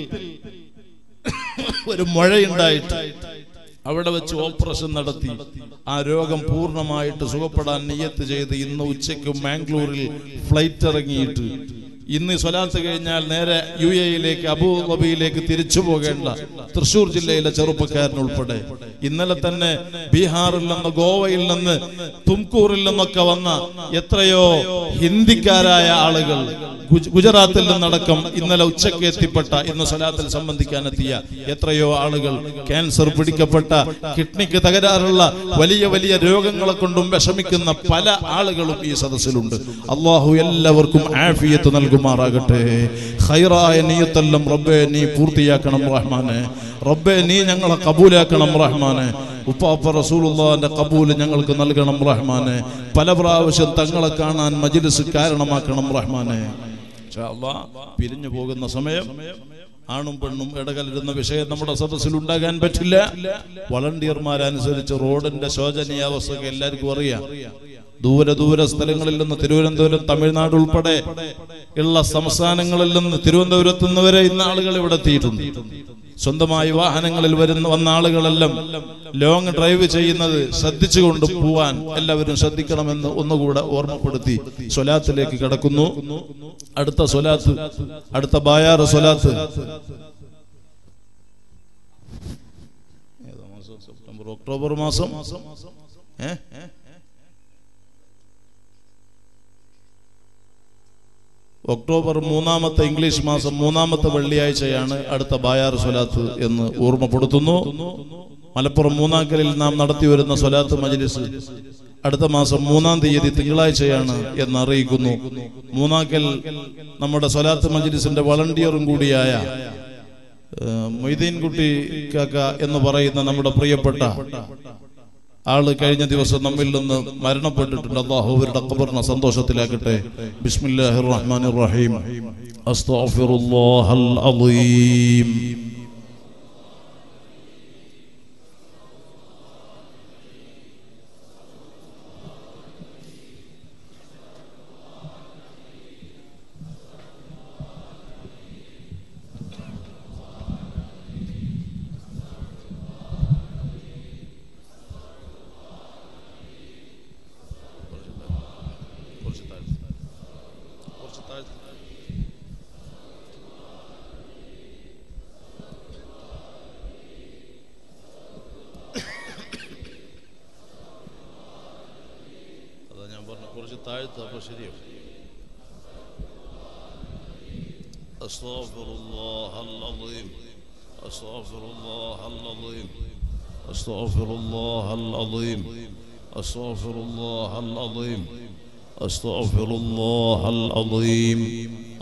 ഒരു മുഴയുണ്ടായിട്ട് അവിടെ വെച്ച് ഓപ്പറേഷൻ നടത്തി ആ രോഗം പൂർണ്ണമായിട്ട് സുഖപ്പെടാൻ നിയത്ത് ചെയ്ത് ഇന്ന് ഉച്ചയ്ക്ക് മാംഗ്ലൂരിൽ ഫ്ലൈറ്റ് ഇറങ്ങിയിട്ട് ഇന്ന് സ്വലാത്ത് കഴിഞ്ഞാൽ നേരെ യു എയിലേക്ക് അബുദാബിയിലേക്ക് തിരിച്ചു പോകേണ്ട തൃശൂർ ജില്ലയിലെ ചെറുപ്പക്കാരൻ ഉൾപ്പെടെ ഇന്നലെ തന്നെ ബീഹാറിൽ നിന്ന് ഗോവയിൽ നിന്ന് തുംകൂറിൽ നിന്നൊക്കെ വന്ന എത്രയോ ഹിന്ദിക്കാരായ ആളുകൾ ഗുജ- ഗുജറാത്തിൽ നിന്നടക്കം ഇന്നലെ ഉച്ചയ്ക്ക് എത്തിപ്പെട്ട ഇന്ന് സ്വലാത്തിൽ സംബന്ധിക്കാൻ എത്തിയ എത്രയോ ആളുകൾ ക്യാൻസർ പിടിക്കപ്പെട്ട കിഡ്നിക്ക് തകരാറുള്ള വലിയ വലിയ രോഗങ്ങളെ കൊണ്ടും വിഷമിക്കുന്ന പല ആളുകളും ഈ സദസ്സിലുണ്ട് അള്ളാഹു എല്ലാവർക്കും ആഫിയത്ത് നൽകുമാറാകട്ടെ ഹൈറായ നീയത്തെല്ലാം റബ്ബെ നീ പൂർത്തിയാക്കണം റഹ്മാനെ റബ്ബെ നീ ഞങ്ങളെ കബൂലാക്കണം റഹ്മാനെ ഉപ്പാപ്പ റസൂലുള്ളാന്റെ കബൂല് ഞങ്ങൾക്ക് നൽകണം റഹ്മാനെ പല പ്രാവശ്യം തങ്ങളെ കാണാൻ മജ്ലിസ് കാരണമാക്കണം റഹ്മാനെ ഇൻഷാ അല്ലാ, പിരിഞ്ഞു പോകുന്ന സമയം ആണും പെണ്ണും ഇടകലരുന്ന വിഷയം നമ്മുടെ സദസ്സിൽ ഉണ്ടാകാൻ പറ്റില്ല വളണ്ടിയർമാരനുസരിച്ച് റോഡിന്റെ ശോചനീയാവസ്ഥയൊക്കെ എല്ലാവർക്കും അറിയാം ദൂരെ ദൂരെ സ്ഥലങ്ങളിൽ നിന്ന് തിരുവനന്തപുരം തമിഴ്നാട് ഉൾപ്പെടെ ഉള്ള സംസ്ഥാനങ്ങളിൽ നിന്ന് തിരുവനന്തപുരത്ത് നിന്ന് വരെ ഇന്ന് ആളുകൾ ഇവിടെ എത്തിയിട്ടുണ്ട് സ്വന്തമായി വാഹനങ്ങളിൽ വരുന്ന വന്ന ആളുകളെല്ലാം ലോങ് ഡ്രൈവ് ചെയ്യുന്നത് ശ്രദ്ധിച്ചുകൊണ്ട് പോവാൻ എല്ലാവരും ശ്രദ്ധിക്കണമെന്ന് ഒന്നുകൂടെ ഓർമ്മപ്പെടുത്തി സ്വലാത്തിലേക്ക് കടക്കുന്നു അടുത്ത സ്വലാത്ത് അടുത്ത ബായാറ് സ്വലാത്ത് ഏതാ മാസം? സെപ്റ്റംബർ ഒക്ടോബർ മാസം ഏ ഒക്ടോബർ മൂന്നാമത്തെ ഇംഗ്ലീഷ് മാസം മൂന്നാമത്തെ വെള്ളിയാഴ്ചയാണ് അടുത്ത ബായാർ സ്വലാത്ത് എന്ന് ഓർമ്മപ്പെടുത്തുന്നു മലപ്പുറം മൂന്നാക്കലിൽ നാം നടത്തി വരുന്ന സ്വലാത്ത് മജ്ലിസ് അടുത്ത മാസം മൂന്നാം തീയതി തിങ്കളാഴ്ചയാണ് എന്ന് അറിയിക്കുന്നു മൂന്നാക്കൽ നമ്മുടെ സ്വലാത്ത് മജ്ലിസിന്റെ വളണ്ടിയറും കൂടിയായ ഏഹ്, മൊയ്തീൻ കുട്ടി കാക്ക എന്ന് പറയുന്ന നമ്മുടെ പ്രിയപ്പെട്ട ആള് കഴിഞ്ഞ ദിവസം നമ്മിൽ നിന്ന് മരണപ്പെട്ടിട്ടുണ്ട് അള്ളാഹു അവരുടെ ഖബറിനെ സന്തോഷത്തിലാക്കട്ടെ ബിസ്മില്ലാഹിർ റഹ്മാനിർ റഹീം അസ്തഗ്ഫിറുല്ലാഹൽ അളീം അതാ ഞാൻ പറഞ്ഞ കുറച്ച് താഴ്ത്ത അപ്പൊ ശരിയോ أستغفر الله العظيم أستغفر الله العظيم أستغفر الله العظيم أستغفر الله العظيم أستغفر الله العظيم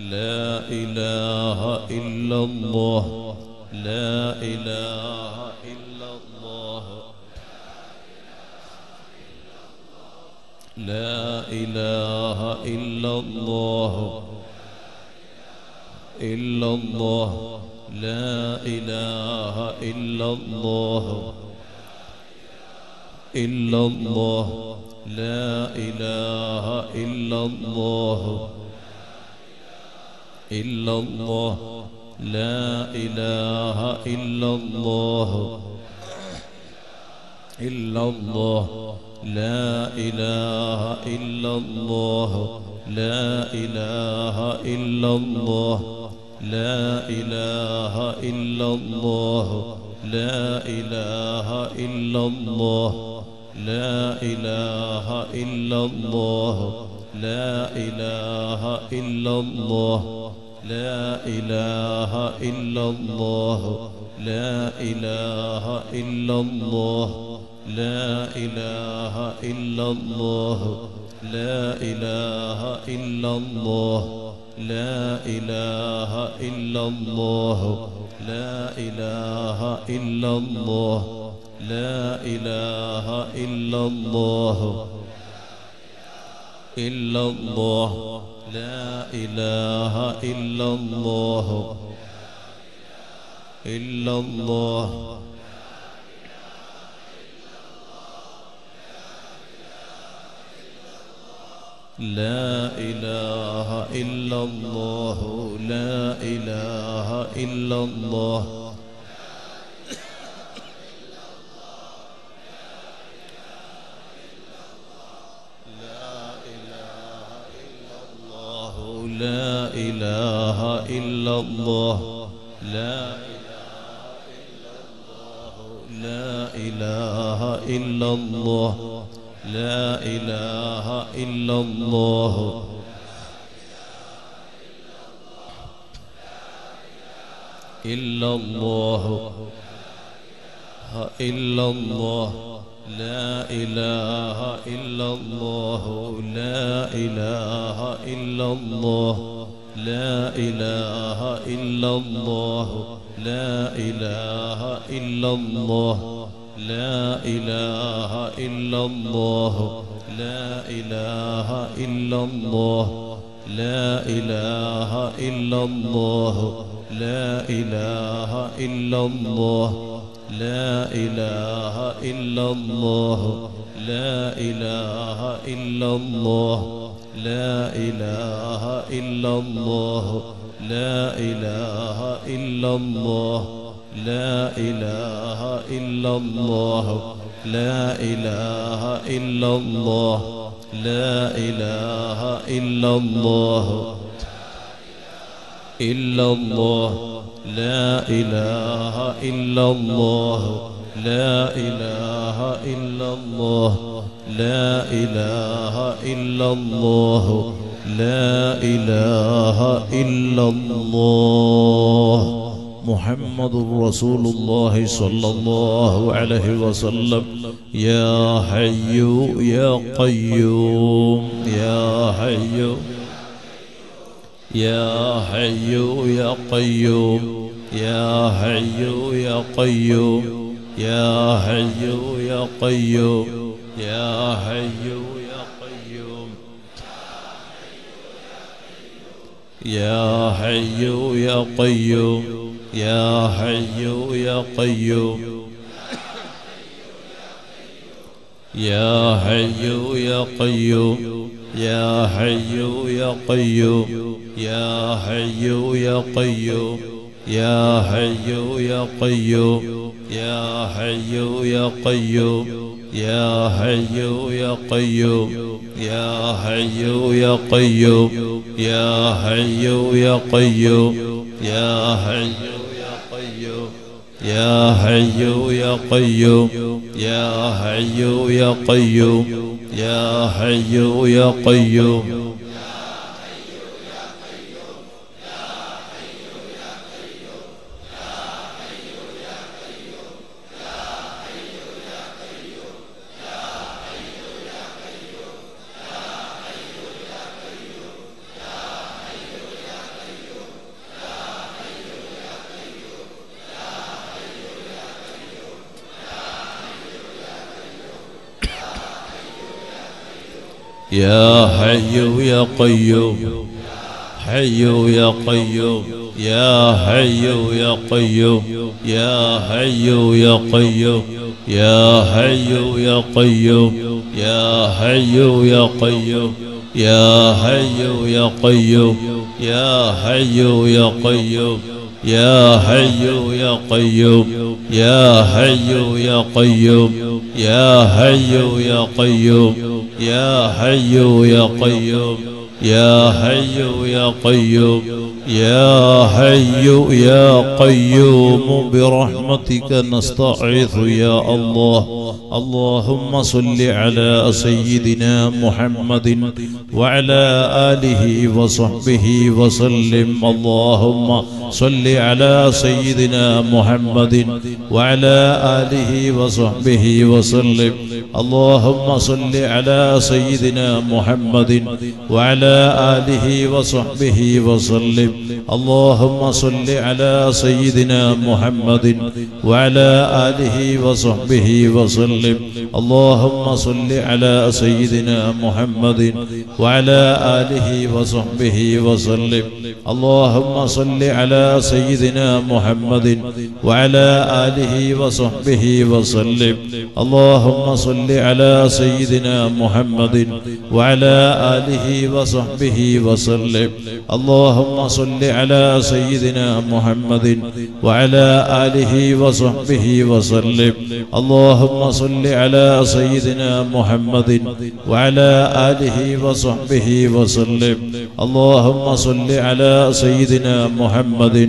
لا إله إلا الله لا إله إلا الله لا إله إلا الله إلا الله لا إله إلا الله إلا الله لا إله إلا الله إلا الله لا إله إلا الله إلا الله لا إله إلا الله لا إله إلا الله لا إله إلا الله لا إله إلا الله لا إله إلا الله لا إله إلا الله لا إله إلا الله لا إله إلا الله لا إله إلا الله لا إله إلا الله لا إله إلا الله لا إله إلا الله لا إله إلا الله إلا الله لا إله إلا الله إلا الله لا إله إلا الله لا إله إلا الله لا إله إلا الله لا إله إلا الله لا لا إله إلا الله لا إله إلا الله إلا الله إلا الله لا إله إلا الله لا إله إلا الله لا إله إلا الله لا إله إلا الله لا إله إلا الله لا إله إلا الله لا إله إلا الله لا إله إلا الله لا إله إلا الله لا إله إلا الله لا إله إلا الله لا إله إلا الله لا إله إلا الله لا إله إلا الله لا إله إلا الله إلا الله لا إله إلا الله لا إله إلا الله لا إله إلا الله لا إله إلا الله محمد رسول الله صلى الله عليه وسلم يا حي يا قيوم يا حي يا حي يا قيوم يا حي يا قيوم يا حي يا قيوم يا حي يا قيوم يا حي يا قيوم يا حي يا قيوم يا حي يا قيوم يا حي يا قيوم يا حي يا قيوم يا حي يا قيوم يا حي يا قيوم يا حي يا قيوم يا حي يا قيوم يا حي يا قيوم يا حي يا قيوم يا حي يا قيوم يا حي يا قيوم يا حي يا قيوم يا حي يا قيوم حي يا قيوم يا حي يا قيوم يا حي يا قيوم يا حي يا قيوم يا حي يا قيوم يا حي يا قيوم يا حي يا قيوم يا حي يا قيوم يا حي يا قيوم يا حي يا قيوم يا حي يا قيوم يا حي يا قيوم يا حي يا قيوم برحمتك نستعيذ يا الله اللهم صل على سيدنا محمد وعلى آله وصحبه وسلم اللهم صل على سيدنا محمد وعلى آله وصحبه وسلم اللهم صل على سيدنا محمد وعلى آله وصحبه وسلم اللهم صل على سيدنا محمد وعلى آله وصحبه وسلم اللهم صل على سيدنا محمد وعلى آله وصحبه وسلم اللهم صل على سيدنا محمد وعلى آله وصحبه وسلم اللهم صل على سيدنا محمد وعلى آله وصحبه وسلم اللهم صل على سيدنا محمد وعلى آله وصحبه وسلم اللهم صل على سيدنا محمد وعلى آله وصحبه وسلم اللهم صل على سيدنا محمد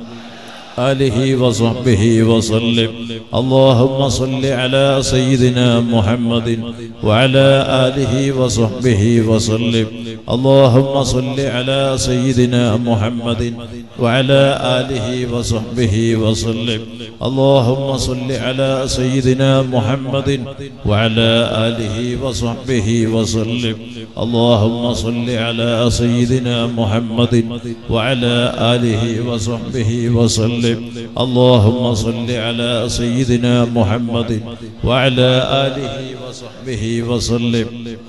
آله وصحبه وسلم اللهم صل على سيدنا محمد وعلى آله وصحبه وسلم اللهم صل على سيدنا محمد وعلى آله وصحبه وسلم اللهم صل على سيدنا محمد وعلى آله وصحبه وسلم اللهم صل على سيدنا محمد وعلى آله وصحبه وسلم اللهم صل على سيدنا محمد وعلى آله وصحبه وسلم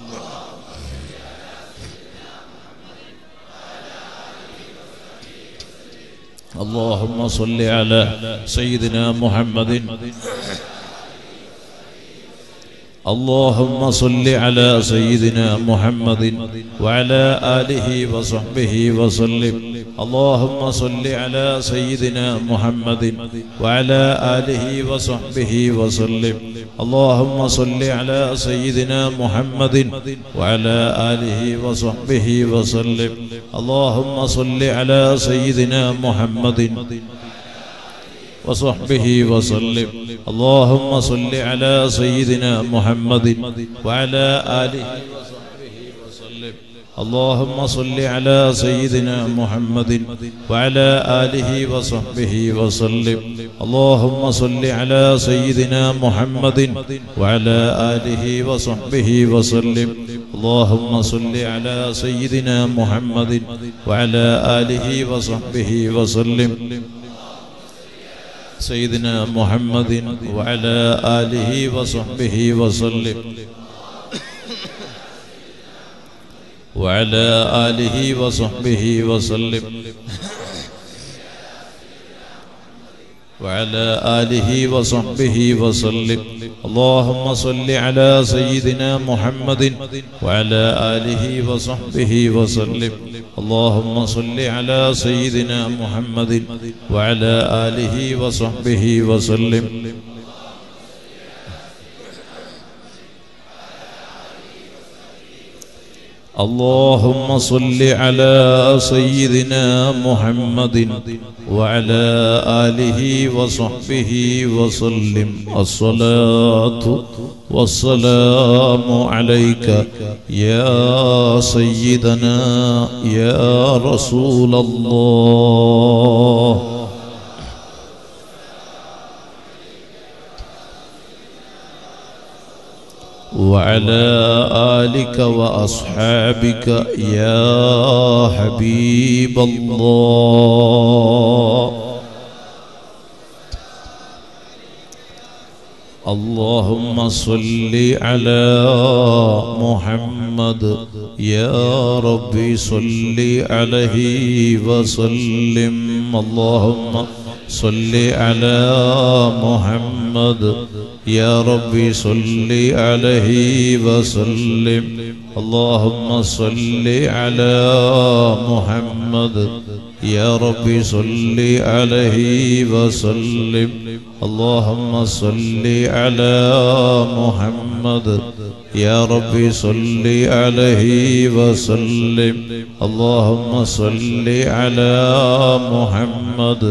اللهم صل على سيدنا محمد اللهم صل على سيدنا محمد وعلى آله وصحبه وسلم اللهم صل على سيدنا محمد وعلى آله وصحبه وسلم اللهم صل على سيدنا محمد وعلى آله وصحبه وسلم اللهم صل على سيدنا محمد وصحبه وسلم اللهم صل على سيدنا محمد وعلى آله وصحبه وسلم اللهم صل على سيدنا محمد وعلى آله وصحبه وسلم اللهم صل على سيدنا محمد وعلى آله وصحبه وسلم اللهم صل على سيدنا محمد وعلى آله وصحبه وسلم سيدنا محمد وعلى آله وصحبه وسلم وعلى آله وصحبه وسلم وعلى آله وصحبه وسلم اللهم صل على سيدنا محمد وعلى آله وصحبه وسلم اللهم صل على سيدنا محمد وعلى آله وصحبه وسلم اللهم صل على سيدنا محمد وعلى آله وصحبه وسلم الصلاة والسلام عليك يا سيدنا يا رسول الله وعلى آلك وأصحابك يا حبيب الله اللهم صل على محمد يا ربي صل عليه وسلم اللهم صل على محمد يا ربي صل عليه وسلم اللهم صل على محمد يا ربي صل عليه وسلم اللهم صل على محمد يا ربي صل عليه وسلم اللهم صل على محمد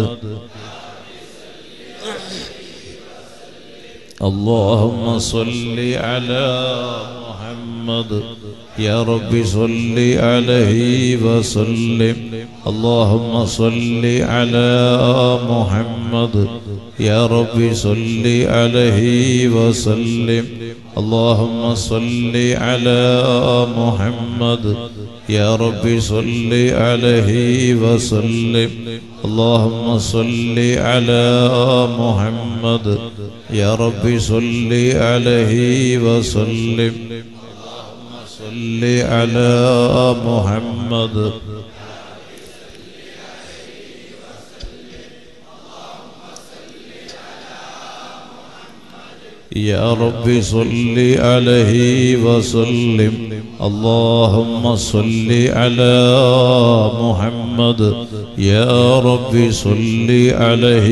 اللهم صل على محمد يا ربي صل عليه وسلم اللهم صل على محمد يا ربي صل عليه وسلم اللهم صل على محمد يا ربي صل عليه وسلم اللهم صل على محمد يا ربي صل عليه وسلم اللهم صل على محمد يا رب صل عليه وسلم اللهم صل على محمد يا رب صل عليه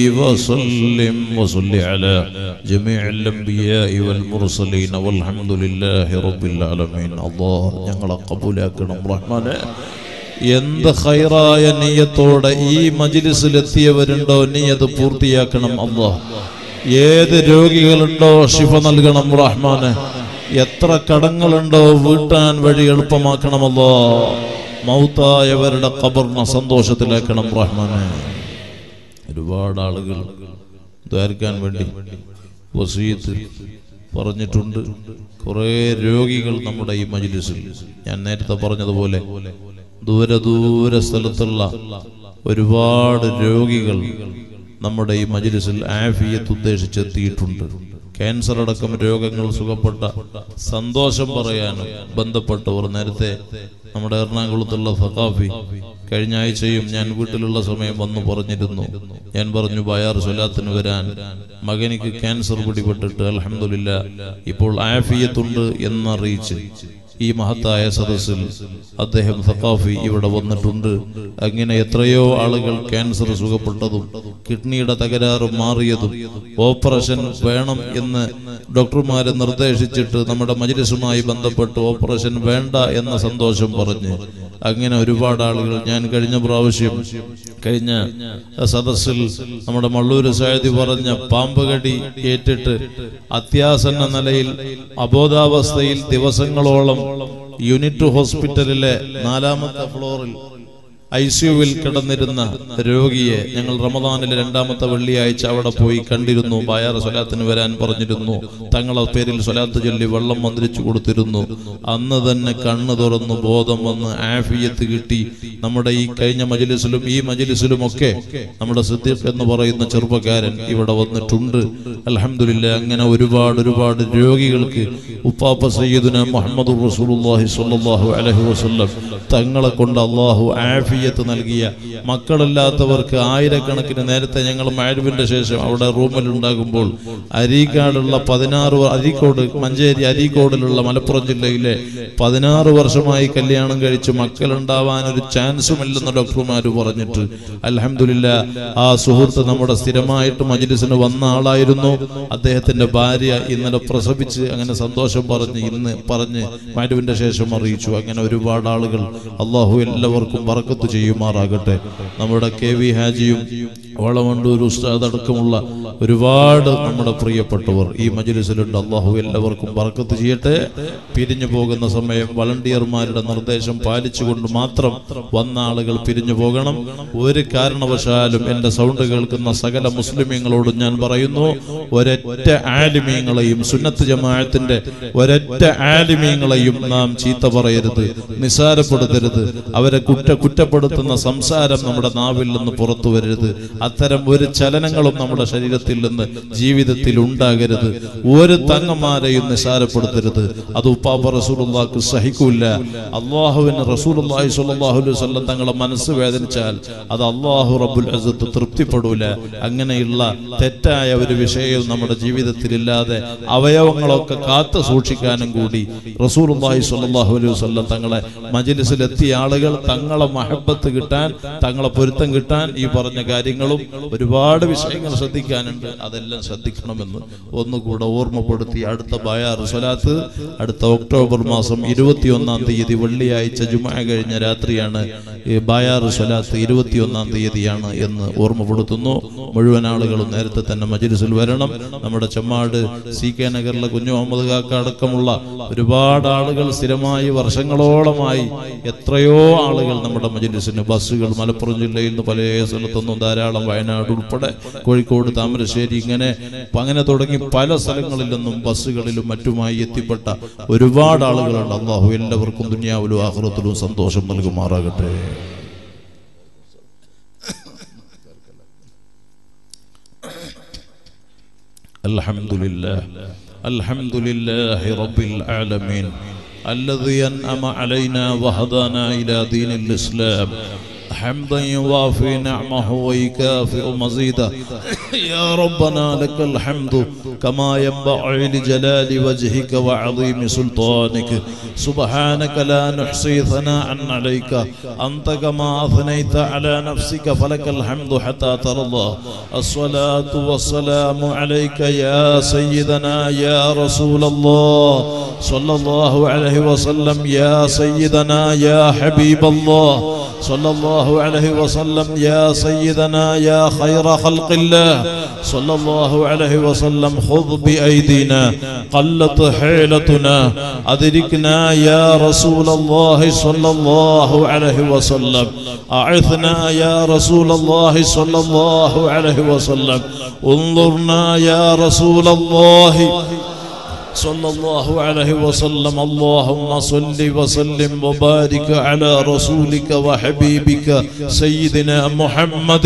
وسلم وصل على جميع الأنبياء والمرسلين والحمد لله رب العالمين الله ഞങ്ങളെ കബൂലാക്കണം റഹ്മാനെ എന്ത് ഹൈറായ നീയത്തോടെ ഈ മജിലിസിൽ എത്തിയവരുണ്ടോ നീ അത് പൂർത്തിയാക്കണം അള്ളാഹ് ഏത് രോഗികളുണ്ടോ ശിഫ നൽകണം റഹ്മാന് എത്ര കടങ്ങളുണ്ടോ വീട്ടാൻ വഴി എളുപ്പമാക്കണമല്ലോ മൗത്തായവരുടെ കബറിനെ സന്തോഷത്തിലാക്കണം റഹ്മാനെ ഒരുപാട് ആളുകൾ ദ്വാരിക്കാൻ വേണ്ടി വസീത്ത് പറഞ്ഞിട്ടുണ്ട് കുറേ രോഗികൾ നമ്മുടെ ഈ മജിലിസിൽ ഞാൻ നേരത്തെ പറഞ്ഞതുപോലെ ദൂരെ ദൂരെ സ്ഥലത്തുള്ള ഒരുപാട് രോഗികൾ നമ്മുടെ ഈ മജിലിസിൽ ആഫിയത്ത് ഉദ്ദേശിച്ചെത്തിയിട്ടുണ്ട് ക്യാൻസർ അടക്കം രോഗങ്ങൾ സുഖപ്പെട്ട സന്തോഷം പറയാനും ബന്ധപ്പെട്ടവർ നേരത്തെ നമ്മുടെ എറണാകുളത്തുള്ള സഖാഫി കഴിഞ്ഞ ആഴ്ചയും ഞാൻ വീട്ടിലുള്ള സമയം വന്നു പറഞ്ഞിരുന്നു ഞാൻ പറഞ്ഞു ബയാർ സ്വലാത്തിന് വരാൻ മകനിക്ക് ക്യാൻസർ പിടിപെട്ടിട്ട് അലഹമില്ല ഇപ്പോൾ ആഫിയത്തുണ്ട് എന്നറിയിച്ച് ഈ മഹത്തായ സദസ്സിൽ അദ്ദേഹം സഖാഫി ഇവിടെ വന്നിട്ടുണ്ട് അങ്ങനെ എത്രയോ ആളുകൾ ക്യാൻസർ സുഖപ്പെട്ടതും കിഡ്നിയുടെ തകരാറ് മാറിയതും ഓപ്പറേഷൻ വേണം എന്ന് ഡോക്ടർമാരെ നിർദ്ദേശിച്ചിട്ട് നമ്മുടെ മജിലിസുമായി ബന്ധപ്പെട്ട് ഓപ്പറേഷൻ വേണ്ട എന്ന സന്തോഷം പറഞ്ഞ് അങ്ങനെ ഒരുപാട് ആളുകൾ ഞാൻ കഴിഞ്ഞ പ്രാവശ്യം കഴിഞ്ഞ സദസ്സിൽ നമ്മുടെ മള്ളൂര് സായതി പറഞ്ഞ പാമ്പ് കടി ഏറ്റിട്ട് അത്യാസന്ന നിലയിൽ അബോധാവസ്ഥയിൽ ദിവസങ്ങളോളം യൂണിറ്റ് ഹോസ്പിറ്റലിലെ നാലാമത്തെ ഫ്ലോറിൽ ഐ സിയുവിൽ കിടന്നിരുന്ന രോഗിയെ ഞങ്ങൾ റമദാനിലെ രണ്ടാമത്തെ വെള്ളിയാഴ്ച അവിടെ പോയി കണ്ടിരുന്നു ബായാർ സ്വലാത്തിന് വരാൻ പറഞ്ഞിരുന്നു തങ്ങളെ പേരിൽ സ്വലാത്ത് ചൊല്ലി വെള്ളം മന്ത്രിച്ചു കൊടുത്തിരുന്നു അന്ന് തന്നെ കണ്ണ് തുറന്നു ബോധം വന്ന് ആഫിയത്ത് കിട്ടി നമ്മുടെ ഈ കഴിഞ്ഞ മജിലിസിലും ഈ മജിലിസിലും ഒക്കെ നമ്മുടെ സിദ്ദീഖ് എന്ന് പറയുന്ന ചെറുപ്പക്കാരൻ ഇവിടെ വന്നിട്ടുണ്ട് അലഹമില്ല അങ്ങനെ ഒരുപാട് ഒരുപാട് രോഗികൾക്ക് ഉപ്പാപ്പ സയ്യിദുന മുഹമ്മദ് റസൂലുള്ളാഹി സ്വല്ലല്ലാഹു അലൈഹി വസല്ലം തങ്ങളെ കൊണ്ട് അള്ളാഹു ആഫിയത്ത് നൽകിയ മക്കളില്ലാത്തവർക്ക് ആയിരക്കണക്കിന് നേരത്തെ ഞങ്ങൾ മാരുവിന്റെ ശേഷം അവിടെ റൂമിൽ ഉണ്ടാകുമ്പോൾ അരീക്കാടുള്ള പതിനാറ് വ- അരീക്കോട് മഞ്ചേരി അരീക്കോടിലുള്ള മലപ്പുറം ജില്ലയിലെ പതിനാറ് വർഷമായി കല്യാണം കഴിച്ച് മക്കളുണ്ടാവാൻ ഒരു ചാൻസും ഇല്ലെന്ന് ഡോക്ടർമാർ പറഞ്ഞിട്ട് അലഹമില്ല ആ സുഹൃത്ത് നമ്മുടെ സ്ഥിരമായിട്ട് മജ്ലിസിന് വന്ന ആളായിരുന്നു അദ്ദേഹത്തിന്റെ ഭാര്യ ഇന്നലെ പ്രസവിച്ച് അങ്ങനെ സന്തോഷം പറഞ്ഞ് ഇന്ന് പറഞ്ഞ് മാരുവിന്റെ ശേഷം അറിയിച്ചു അങ്ങനെ ഒരുപാട് ആളുകൾ അള്ളാഹു എല്ലാവർക്കും വറക്കത്ത് ചെയ്യുമാറാകട്ടെ നമ്മുടെ കെ വി ഹാജിയും വളവണ്ടൂർ ഉസ്താദ് അടക്കമുള്ള ഒരുപാട് നമ്മുടെ പ്രിയപ്പെട്ടവർ ഈ മജ്ലിസിലുണ്ട് അള്ളാഹു എല്ലാവർക്കും വറക്കത്ത് ചെയ്യട്ടെ പിരിഞ്ഞു പോകുന്ന സമയം വളണ്ടിയർമാരുടെ നിർദ്ദേശം പാലിച്ചുകൊണ്ട് മാത്രം വന്ന ആളുകൾ പിരിഞ്ഞു പോകണം ഒരു കാരണവശാലും എന്റെ സൗണ്ട് കേൾക്കുന്ന സകല മുസ്ലിമീങ്ങളോടും ഞാൻ പറയുന്നു ഒരൊറ്റ ആലിമീങ്ങളെയും സുന്നത്ത് ജമാഅത്തിന്റെ ഒരൊറ്റ ആലിമീങ്ങളെയും നാം ചീത്ത പറയരുത് നിസാരപ്പെടുത്തരുത് അവരെ കുറ്റ കുറ്റപ്പെടുത്തുന്ന സംസാരം നമ്മുടെ നാവിൽ നിന്ന് പുറത്തു വരരുത് അത്തരം ഒരു ചലനങ്ങളും നമ്മുടെ ശരീരത്തിൽ നിന്ന് ജീവിതത്തിൽ ഉണ്ടാകരുത് ഒരു തങ്ങന്മാരെയും നിസാരപ്പെടുത്തരുത് അത് ഉപ്പാപ്പ റസൂലുള്ളാക്ക് സഹിക്കൂല അള്ളാഹുവിന് റസൂലുള്ളാഹി സ്വല്ലല്ലാഹു അലൈഹി വസല്ലം തങ്ങളെ മനസ്സ് വേദനിച്ചാൽ അത് അള്ളാഹു റബ്ബുൽ അസത്ത് തൃപ്തിപ്പെടൂല അങ്ങനെയുള്ള തെറ്റായ ഒരു വിഷയവും നമ്മുടെ ജീവിതത്തിൽ ഇല്ലാതെ അവയവങ്ങളൊക്കെ കാത്തു സൂക്ഷിക്കാനും കൂടി റസൂലുള്ളാഹി സ്വല്ലല്ലാഹു അലൈഹി വസല്ലം തങ്ങളെ മജ്ലിസിലെത്തിയ ആളുകൾ തങ്ങളെ മഹബത്ത് കിട്ടാൻ തങ്ങളെ പൊരുത്തം കിട്ടാൻ ഈ പറഞ്ഞ കാര്യങ്ങളും ഒരുപാട് വിഷയങ്ങൾ ശ്രദ്ധിക്കാനുണ്ട് അതെല്ലാം ശ്രദ്ധിക്കണമെന്ന് ഒന്നുകൂടെ ഓർമ്മപ്പെടുത്തി അടുത്ത ബയാർ സ്വലാത്ത് അടുത്ത ഒക്ടോബർ മാസം ഇരുപത്തിയൊന്നാം തീയതി വെള്ളിയാഴ്ച ജുമാ കഴിഞ്ഞ രാത്രിയാണ് ഈ ബയാർ സ്വലാത്ത് ഇരുപത്തിയൊന്നാം തീയതിയാണ് എന്ന് ഓർമ്മപ്പെടുത്തുന്നു മുഴുവൻ ആളുകളും നേരത്തെ തന്നെ മജ്ലിസിൽ വരണം നമ്മുടെ ചെമ്മാട് സി കെ നഗറിലെ കുഞ്ഞു മുഹമ്മദ് കാക്ക അടക്കമുള്ള ഒരുപാട് ആളുകൾ സ്ഥിരമായി വർഷങ്ങളോളമായി എത്രയോ ആളുകൾ നമ്മുടെ മജ്ലിസിന് ബസ്സുകൾ മലപ്പുറം ജില്ലയിൽ നിന്ന് പല സ്ഥലത്തുനിന്നും ധാരാളം വയനാട് ഉൾപ്പെടെ കോഴിക്കോട് താമരശ്ശേരി ഇങ്ങനെ അങ്ങനെ തുടങ്ങി പല സ്ഥലങ്ങളിൽ നിന്നും ബസ്സുകളിലും മറ്റുമായി എത്തിപ്പെട്ട ഒരുപാട് ആളുകളുണ്ട് അള്ളാഹു എല്ലാവർക്കും ദുനിയാവിലും ആഹ്റത്തിലും സന്തോഷം നൽകുമാറാകട്ടെ الحمد لله الحمد لله رب العالمين الذي أنعم علينا وهدانا إلى دين الإسلام حمدا يوافي نعمه ويكافئ مزيدا يا ربنا لك الحمد كما ينبغي لجلال وجهك وعظيم سلطانك سبحانك لا نحصي ثناء عليك أنت كما أثنيت على نفسك فلك الحمد حتى ترضى الصلاة والسلام عليك يا سيدنا يا رسول الله صلى الله عليه وسلم يا سيدنا يا حبيب الله صلى الله عليه وسلم يا سيدنا يا خير خلق الله صلى الله عليه وسلم خذ بأيدينا قلت حيلتنا أدركنا يا رسول الله صلى الله عليه وسلم أعثنا يا رسول الله صلى الله عليه وسلم انظرنا يا رسول الله صلى الله عليه وسلم اللهم صل وسلم وبارك على رسولك وحبيبك سيدنا محمد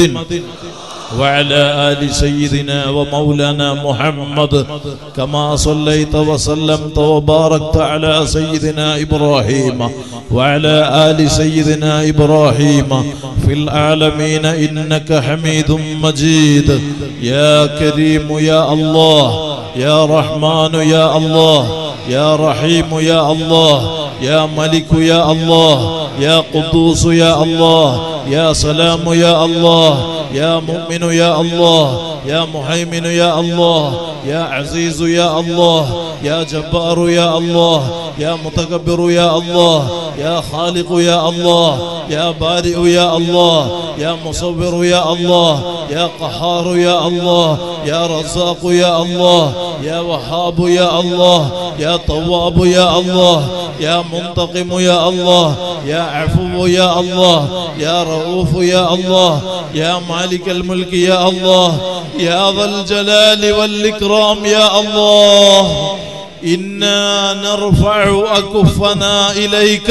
وعلى آل سيدنا ومولانا محمد كما صليت وسلمت وباركت على سيدنا إبراهيم وعلى آل سيدنا إبراهيم في العالمين إنك حميد مجيد يا كريم يا الله يا رحمن يا الله يا رحيم يا الله يا ملك يا الله يا قدوس يا الله يا سلام يا الله يا مؤمن يا الله يا مهيمن يا الله يا عزيز يا الله يا جبار يا الله يا متكبر يا الله يا خالق يا الله يا بارئ يا الله يا مصور يا الله يا قهار يا الله يا رزاق يا الله يا وهاب يا الله يا تواب يا الله يا منتقم يا الله يا عفو يا الله يا رؤوف يا الله يا مالك الملك يا الله يا ذا الجلال والإكرام يا الله إنا نرفع أكفنا إليك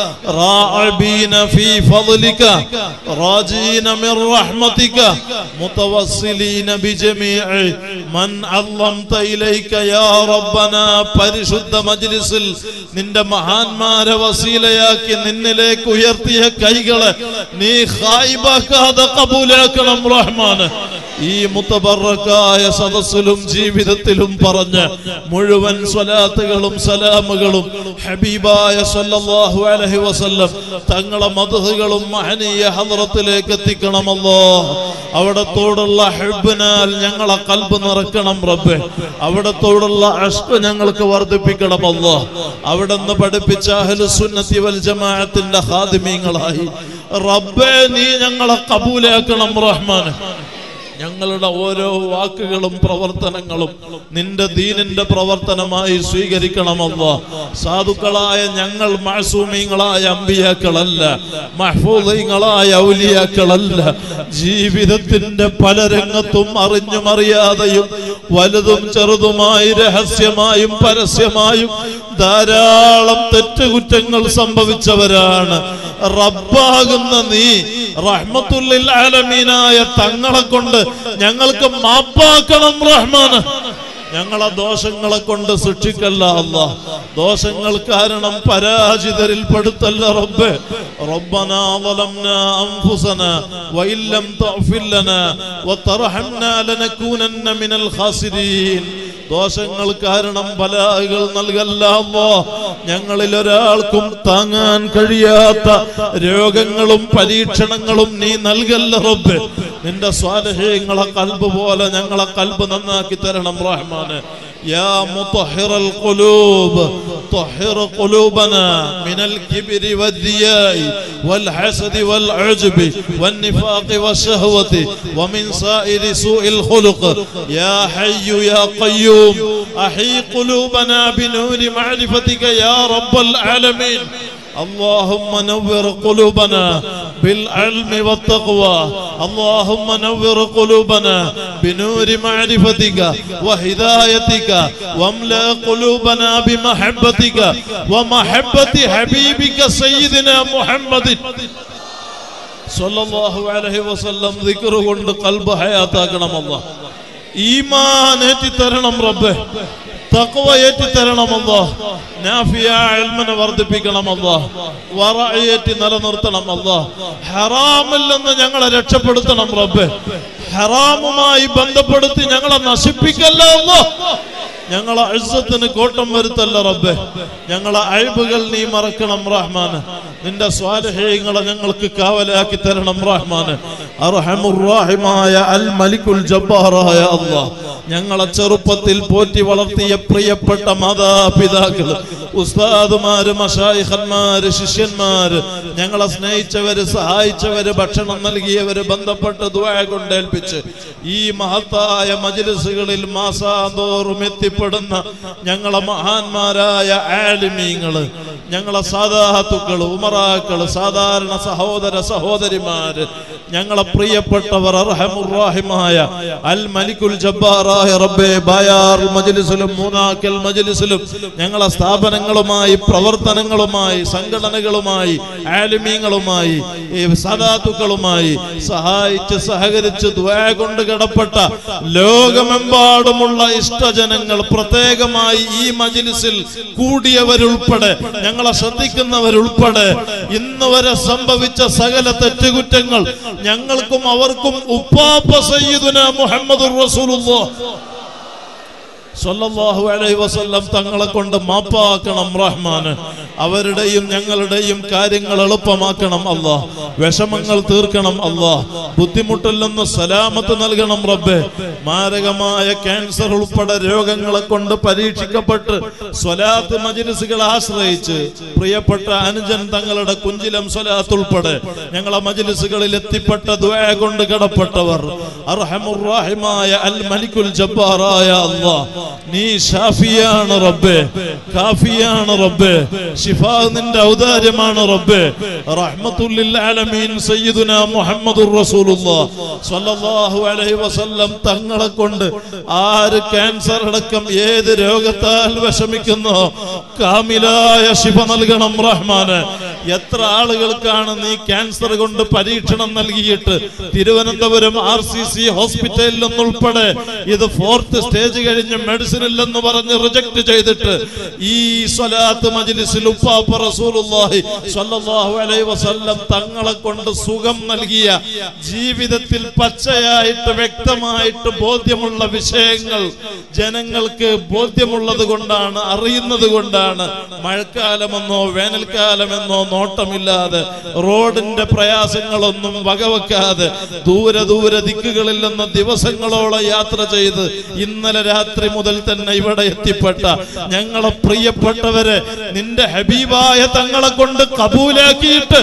راعبين في فضلك راجين من رحمتك متوصلين بجميع من علمت إليك يا ربنا പരിശുദ്ധ മജ്ലിസിൽ നിന്റെ മഹാന്മാരെ വസീലയാക്കി നിന്നിലേക്ക് ഉയർത്തിയ കൈകളെ നീ ഹായിബാക്കാതെ കബൂലാക്കണം റഹ്മാന് ഈ മുത്തബറക്കായ സദസ്സിലും ജീവിതത്തിലും പറഞ്ഞ് മുഴുവൻ സ്വലാത്തുകളും സലാമുകളും ഹബീബായ സല്ലല്ലാഹു അലൈഹി വസല്ലം തങ്ങളെ മധുഹുകളും മഹനീയ ഹദ്റത്തിലേക്ക് എത്തിക്കണമല്ലോ അവിടത്തോടുള്ള ഹെബിനാൽ ഞങ്ങളെ കൽബ് നിറക്കണം റബ്ബെ അവിടത്തോടുള്ള അഷ്ക ഞങ്ങൾക്ക് വർദ്ധിപ്പിക്കണമല്ലോ അവിടുന്ന് പഠിപ്പിച്ച അഹ്ലുസുന്നത്തി വൽ ജമാഅത്തിന്റെ ഹാദിമീങ്ങളായി റബ്ബെ നീ ഞങ്ങളെ കബൂലാക്കണം റഹ്മാൻ ഞങ്ങളുടെ ഓരോ വാക്കുകളും പ്രവർത്തനങ്ങളും നിന്റെ ദീനിന്റെ പ്രവർത്തനമായി സ്വീകരിക്കണമല്ലോ സാധുക്കളായ ഞങ്ങൾ മാസൂമിങ്ങളായ അമ്പിയാക്കളല്ല മഹ്ഫൂദീങ്ങളായ ഔലിയാക്കളല്ല ജീവിതത്തിന്റെ പല രംഗത്തും അറിഞ്ഞും അറിയാതെയും വലുതും ചെറുതുമായി രഹസ്യമായും പരസ്യമായും ധാരാളം തെറ്റുകുറ്റങ്ങൾ സംഭവിച്ചവരാണ് റബ്ബാകുന്ന നീ റഹ്മത്തുല്ലിൽ ആലമീനായ തങ്ങളെ കൊണ്ട് ഞങ്ങൾക്ക് മാപ്പാക്കണം റഹ്മാന് ഞങ്ങളെ ദോഷങ്ങളെ കൊണ്ട് ശിക്ഷിക്കല്ല അല്ല ദോഷങ്ങൾ കാരണം പരാജിതരിൽ പെടുത്തല്ല റബ്ബ് ربنا ظلمنا أنفسنا وإن لم تغفر لنا وترحمنا لنكونن من الخاسرين ദോഷങ്ങൾ കാരണം ബലാഹുകൾ നൽകല്ല അല്ലാ ഞങ്ങളിൽ ഒരാൾക്കും താങ്ങാൻ കഴിയാത്ത രോഗങ്ങളും പരീക്ഷണങ്ങളും നീ നൽകല്ല റബ്ബ് നിന്റെ സ്വാലഹ്യങ്ങളെ കൽബ് പോലെ ഞങ്ങളെ കൽബ് നന്നാക്കി തരണം റഹ്മാന് يا مطهر القلوب طهر قلوبنا من الكبر والرياء والحسد والعجب والنفاق والشهوة ومن سائر سوء الخلق يا حي يا قيوم أحي قلوبنا بنور معرفتك يا رب العالمين اللهم نور قلوبنا بالعلم والتقوى اللهم نور قلوبنا بنور معرفتك وهدايتك واملا قلوبنا بمحبتك ومحبة حبيبك سيدنا محمد സല്ലല്ലാഹു അലൈഹി വസല്ലം ദിക്ർ കൊണ്ട് കൽബ് ഹയാത്താക്കണം അല്ലാ ഈമാൻ ഏറ്റി തരണം റബ്ബേ തഖ്വ ഏറ്റി തരണം അല്ലാ നാഫിയ ഇൽമിനെ വർദ്ധിപ്പിക്കണം അല്ലാ വറഅയേറ്റി നിലനിർത്തണം അല്ലാ ഹറാമിൽ നിന്ന് ഞങ്ങളെ രക്ഷപ്പെടുത്തണം റബ്ബേ ഹറാമുമായി ബന്ധപ്പെടുത്തി ഞങ്ങളെ നശിപ്പിക്കല്ല അല്ലാ ഞങ്ങളെ അഴുസത്തിന് കോട്ടം വരുത്തല്ല റബ്ബെ ഞങ്ങളെ അഴിബുകൾ നീ മറക്കണം റഹ്മാന് നിന്റെ സ്വാലഹ്യങ്ങളെ ഞങ്ങൾക്ക് കാവലാക്കി തരണം റഹ്മാന് അർഹമുറാഹിമായ അൽ മലിക്കുൽ ജബ്ബാറായ അല്ലാഹ് ഞങ്ങളെ ചെറുപ്പത്തിൽ പോറ്റി വളർത്തിയ പ്രിയപ്പെട്ട മാതാപിതാക്കൾ ഉസ്താദുമാര് മഷായിഖന്മാര് ശിഷ്യന്മാര് ഞങ്ങളെ സ്നേഹിച്ചവര് സഹായിച്ചവര് ഭക്ഷണം നൽകിയവര് ബന്ധപ്പെട്ട് ദുആ കൊണ്ടേൽപ്പിച്ച് ഈ മഹത്തായ മജ്ലിസുകളിൽ മാസാന്തോറും എത്തിപ്പെടുന്ന ഞങ്ങളെ മഹാന്മാരായ ആലിമീങ്ങള് ഞങ്ങളെ സാധാത്തുക്കള് ഉമറാക്കള് സാധാരണ സഹോദര സഹോദരിമാര് ഞങ്ങളെ പ്രിയപ്പെട്ടവർ അർഹമുറാഹിമായ അൽ മലിക്കുൽ ജബ്ബാറായ റബ്ബേ ബായാർ മജ്ലിസിലും മൂന്നാക്കൽ മജ്ലിസിലും ഞങ്ങളെ സ്ഥാപനങ്ങളുമായി പ്രവർത്തനങ്ങളുമായി സംഘടനകളുമായി ആലിമീങ്ങളുമായി ഈ സദാത്തുക്കളുമായി സഹായിച്ച് സഹകരിച്ച് ദ്വാ കൊണ്ട് കിടപ്പെട്ട ലോകമെമ്പാടുമുള്ള ഇഷ്ടജനങ്ങൾ പ്രത്യേകമായി ഈ മജ്ലിസിൽ കൂടിയവരുൾപ്പെടെ ഞങ്ങളെ ശ്രദ്ധിക്കുന്നവരുൾപ്പെടെ ഇന്ന് വരെ സംഭവിച്ച സകല തെറ്റുകുറ്റങ്ങൾ ഞങ്ങൾക്കും അവർക്കും ഉപ്പാപ്പ സയ്യിദുന മുഹമ്മദ് റസൂലുള്ളാഹ് സല്ലല്ലാഹു അലൈഹി വസല്ലം തങ്ങളെ കൊണ്ട് മാപ്പാക്കണം റഹ്മാന് അവരുടെയും ഞങ്ങളുടെയും കാര്യങ്ങൾ എളുപ്പമാക്കണം അല്ലാ വിഷമങ്ങൾ തീർക്കണം അല്ലാ ബുദ്ധിമുട്ടിൽ നിന്ന് സലാമത്ത് നൽകണം റബ്ബേ മാരകമായ ക്യാൻസർ ഉൾപ്പെടെ രോഗങ്ങളെ കൊണ്ട് പരീക്ഷിക്കപ്പെട്ട് സ്വലാത്ത് മജ്ലിസുകളെ ആശ്രയിച്ച് പ്രിയപ്പെട്ട അനുജൻ തങ്ങളുടെ കുഞ്ചിലം സ്വലാത്ത് ഉൾപ്പെടെ ഞങ്ങളെ മജ്ലിസുകളിൽ എത്തിപ്പെട്ട ദ്വാ കൊണ്ട് കടപ്പെട്ടവർ അർഹമുറാഹിമായ അൽ മലിക്കുൽ ജബ്ബാറായ അല്ലാഹ് നീ ഷാഫിയാണ് റബ്ബേ കാഫിയാണ് റബ്ബേ ഷിഫാ നിന്റെ ഔദാര്യമാണ് റബ്ബേ റഹ്മത്തുല്ലിൽ ആലമീൻ സയ്യിദുന മുഹമ്മദുർ റസൂലുള്ളാഹ് സ്വല്ലല്ലാഹു അലൈഹി വസല്ലം തങ്ങളെ കൊണ്ട് ആര് ക്യാൻസർ അടക്കം ഏത് രോഗത്താൽ വിഷമിക്കുന്നോ കാമിലായ ശിഫ നൽകണം റഹ്മാന് എത്ര ആളുകൾക്കാണ് നീ ക്യാൻസർ കൊണ്ട് പരീക്ഷണം നൽകിയിട്ട് തിരുവനന്തപുരം ആർ സി സി ഹോസ്പിറ്റലിൽ നിന്നുൾപ്പെടെ ഇത് ഫോർത്ത് സ്റ്റേജ് കഴിഞ്ഞ് മെഡിസിൻ ഇല്ലെന്ന് പറഞ്ഞ് റിജക്ട് ചെയ്തിട്ട് ഈ സ്വലാത്ത് മജ്ലിസിൽ ഉപ്പാപ്പ റസൂലുള്ളാഹി സ്വല്ലല്ലാഹു അലൈഹി വസല്ലം തങ്ങളെ കൊണ്ട് സുഖം നൽകിയ ജീവിതത്തിൽ പച്ചയായിട്ട് വ്യക്തമായിട്ട് ബോധ്യമുള്ള വിഷയങ്ങൾ ജനങ്ങൾക്ക് ബോധ്യമുള്ളത് കൊണ്ടാണ് അറിയുന്നത് കൊണ്ടാണ് മഴക്കാലമെന്നോ വേനൽക്കാലമെന്നോ നോട്ടമില്ലാതെ റോഡിന്റെ പ്രയാസങ്ങളൊന്നും വകവെക്കാതെ ദൂരെ ദൂരെ ദിക്കുകളിൽ നിന്ന് ദിവസങ്ങളോളം യാത്ര ചെയ്ത് ഇന്നലെ രാത്രി മുതൽ തന്നെ ഇവിടെ എത്തിപ്പെട്ട ഞങ്ങളെ പ്രിയപ്പെട്ടവരെ നിന്റെ ഹബീബായ തങ്ങളെ കൊണ്ട് കബൂലാക്കിയിട്ട്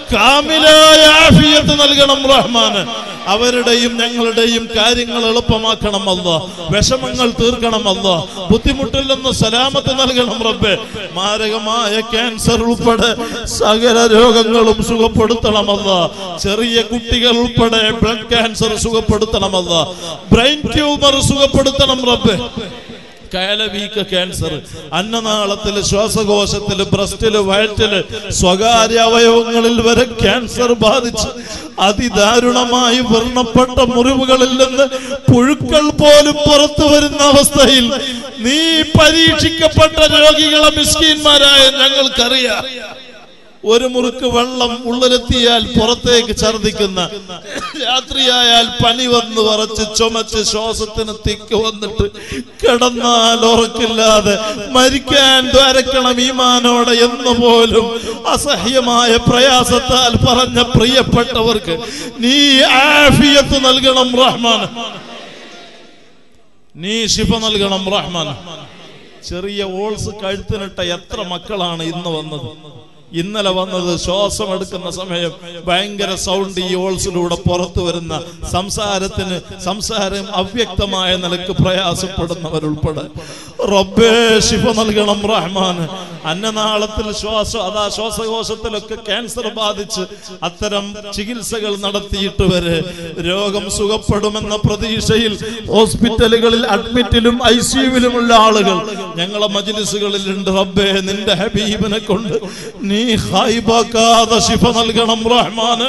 കാമിലായ ആഫിയത്ത് നൽകണം റഹ്മാന് അവരുടെയും ഞങ്ങളുടെയും കാര്യങ്ങൾ എളുപ്പമാക്കണം അല്ല വിഷമങ്ങൾ തീർക്കണം അല്ല ബുദ്ധിമുട്ടിൽ നിന്ന് സലാമത്ത് നൽകണം റബ്ബെ മാരകമായ ക്യാൻസർ ഉൾപ്പെടെ സകല രോഗങ്ങളും സുഖപ്പെടുത്തണമല്ല ചെറിയ കുട്ടികൾ ഉൾപ്പെടെ ബ്ലഡ് ക്യാൻസർ സുഖപ്പെടുത്തണമല്ല ബ്രെയിൻ ട്യൂമർ സുഖപ്പെടുത്തണം റബ്ബെ കയലവീക്ക ക്യാൻസർ അന്നനാളത്തില് ശ്വാസകോശത്തില് ബ്രസ്റ്റില് വയറ്റില് സ്വകാര്യ അവയവങ്ങളിൽ വരെ ക്യാൻസർ ബാധിച്ച് അതിദാരുണമായി വർണ്ണപ്പെട്ട മുറിവുകളിൽ നിന്ന് പുഴുക്കൾ പോലും പുറത്തു വരുന്ന അവസ്ഥയിൽ നീ പരീക്ഷിക്കപ്പെട്ട രോഗികളെ മിസ്കീന്മാരായ ഞങ്ങൾക്കറിയാം ഒരു മുറുക്ക് വെള്ളം ഉള്ളിലെത്തിയാൽ പുറത്തേക്ക് ഛർദിക്കുന്ന രാത്രിയായാൽ പനി വന്ന് വറച്ച് ചുമച്ച് ശ്വാസത്തിന് തിക്ക് വന്നിട്ട് കിടന്നാൽ ഉറക്കില്ലാതെ മരിക്കാൻ ദ്വാരക്കണം ഈമാനോടെ എന്ന് പോലും അസഹ്യമായ പ്രയാസത്താൽ പറഞ്ഞ പ്രിയപ്പെട്ടവർക്ക് നീ ആഫിയത്ത് നൽകണം റഹ്മാൻ നീ ശിഫ നൽകണം റഹ്മാൻ ചെറിയ ഓൾസ് കഴുത്തിനിട്ട എത്ര മക്കളാണ് ഇന്ന് വന്നത് ഇന്നലെ വന്നത് ശ്വാസം എടുക്കുന്ന സമയം ഭയങ്കര സൗണ്ട് ഈ ഓൾസിലൂടെ പുറത്തു വരുന്ന സംസാരത്തിന് സംസാരം അവ്യക്തമായ നിലക്ക് പ്രയാസപ്പെടുന്നവരുൾപ്പെടെ റബ്ബേ ശിഫ നൽകണം റഹ്മാൻ അന്നനാളത്തിൽ ശ്വാസം അതാ ശ്വാസകോശത്തിലൊക്കെ ക്യാൻസർ ബാധിച്ച് അത്തരം ചികിത്സകൾ നടത്തിയിട്ട് വരെ രോഗം സുഖപ്പെടുമെന്ന പ്രതീക്ഷയിൽ ഹോസ്പിറ്റലുകളിൽ അഡ്മിറ്റിലും ഐ സിയുവിലുമുള്ള ആളുകൾ ഞങ്ങളെ മജിലിസുകളിലുണ്ട് റബ്ബേ നിന്റെ ഹബീബിനെ കൊണ്ട് നീ ഹായിബാക്കാതെ ശിഫ നൽകണം റഹ്മാന്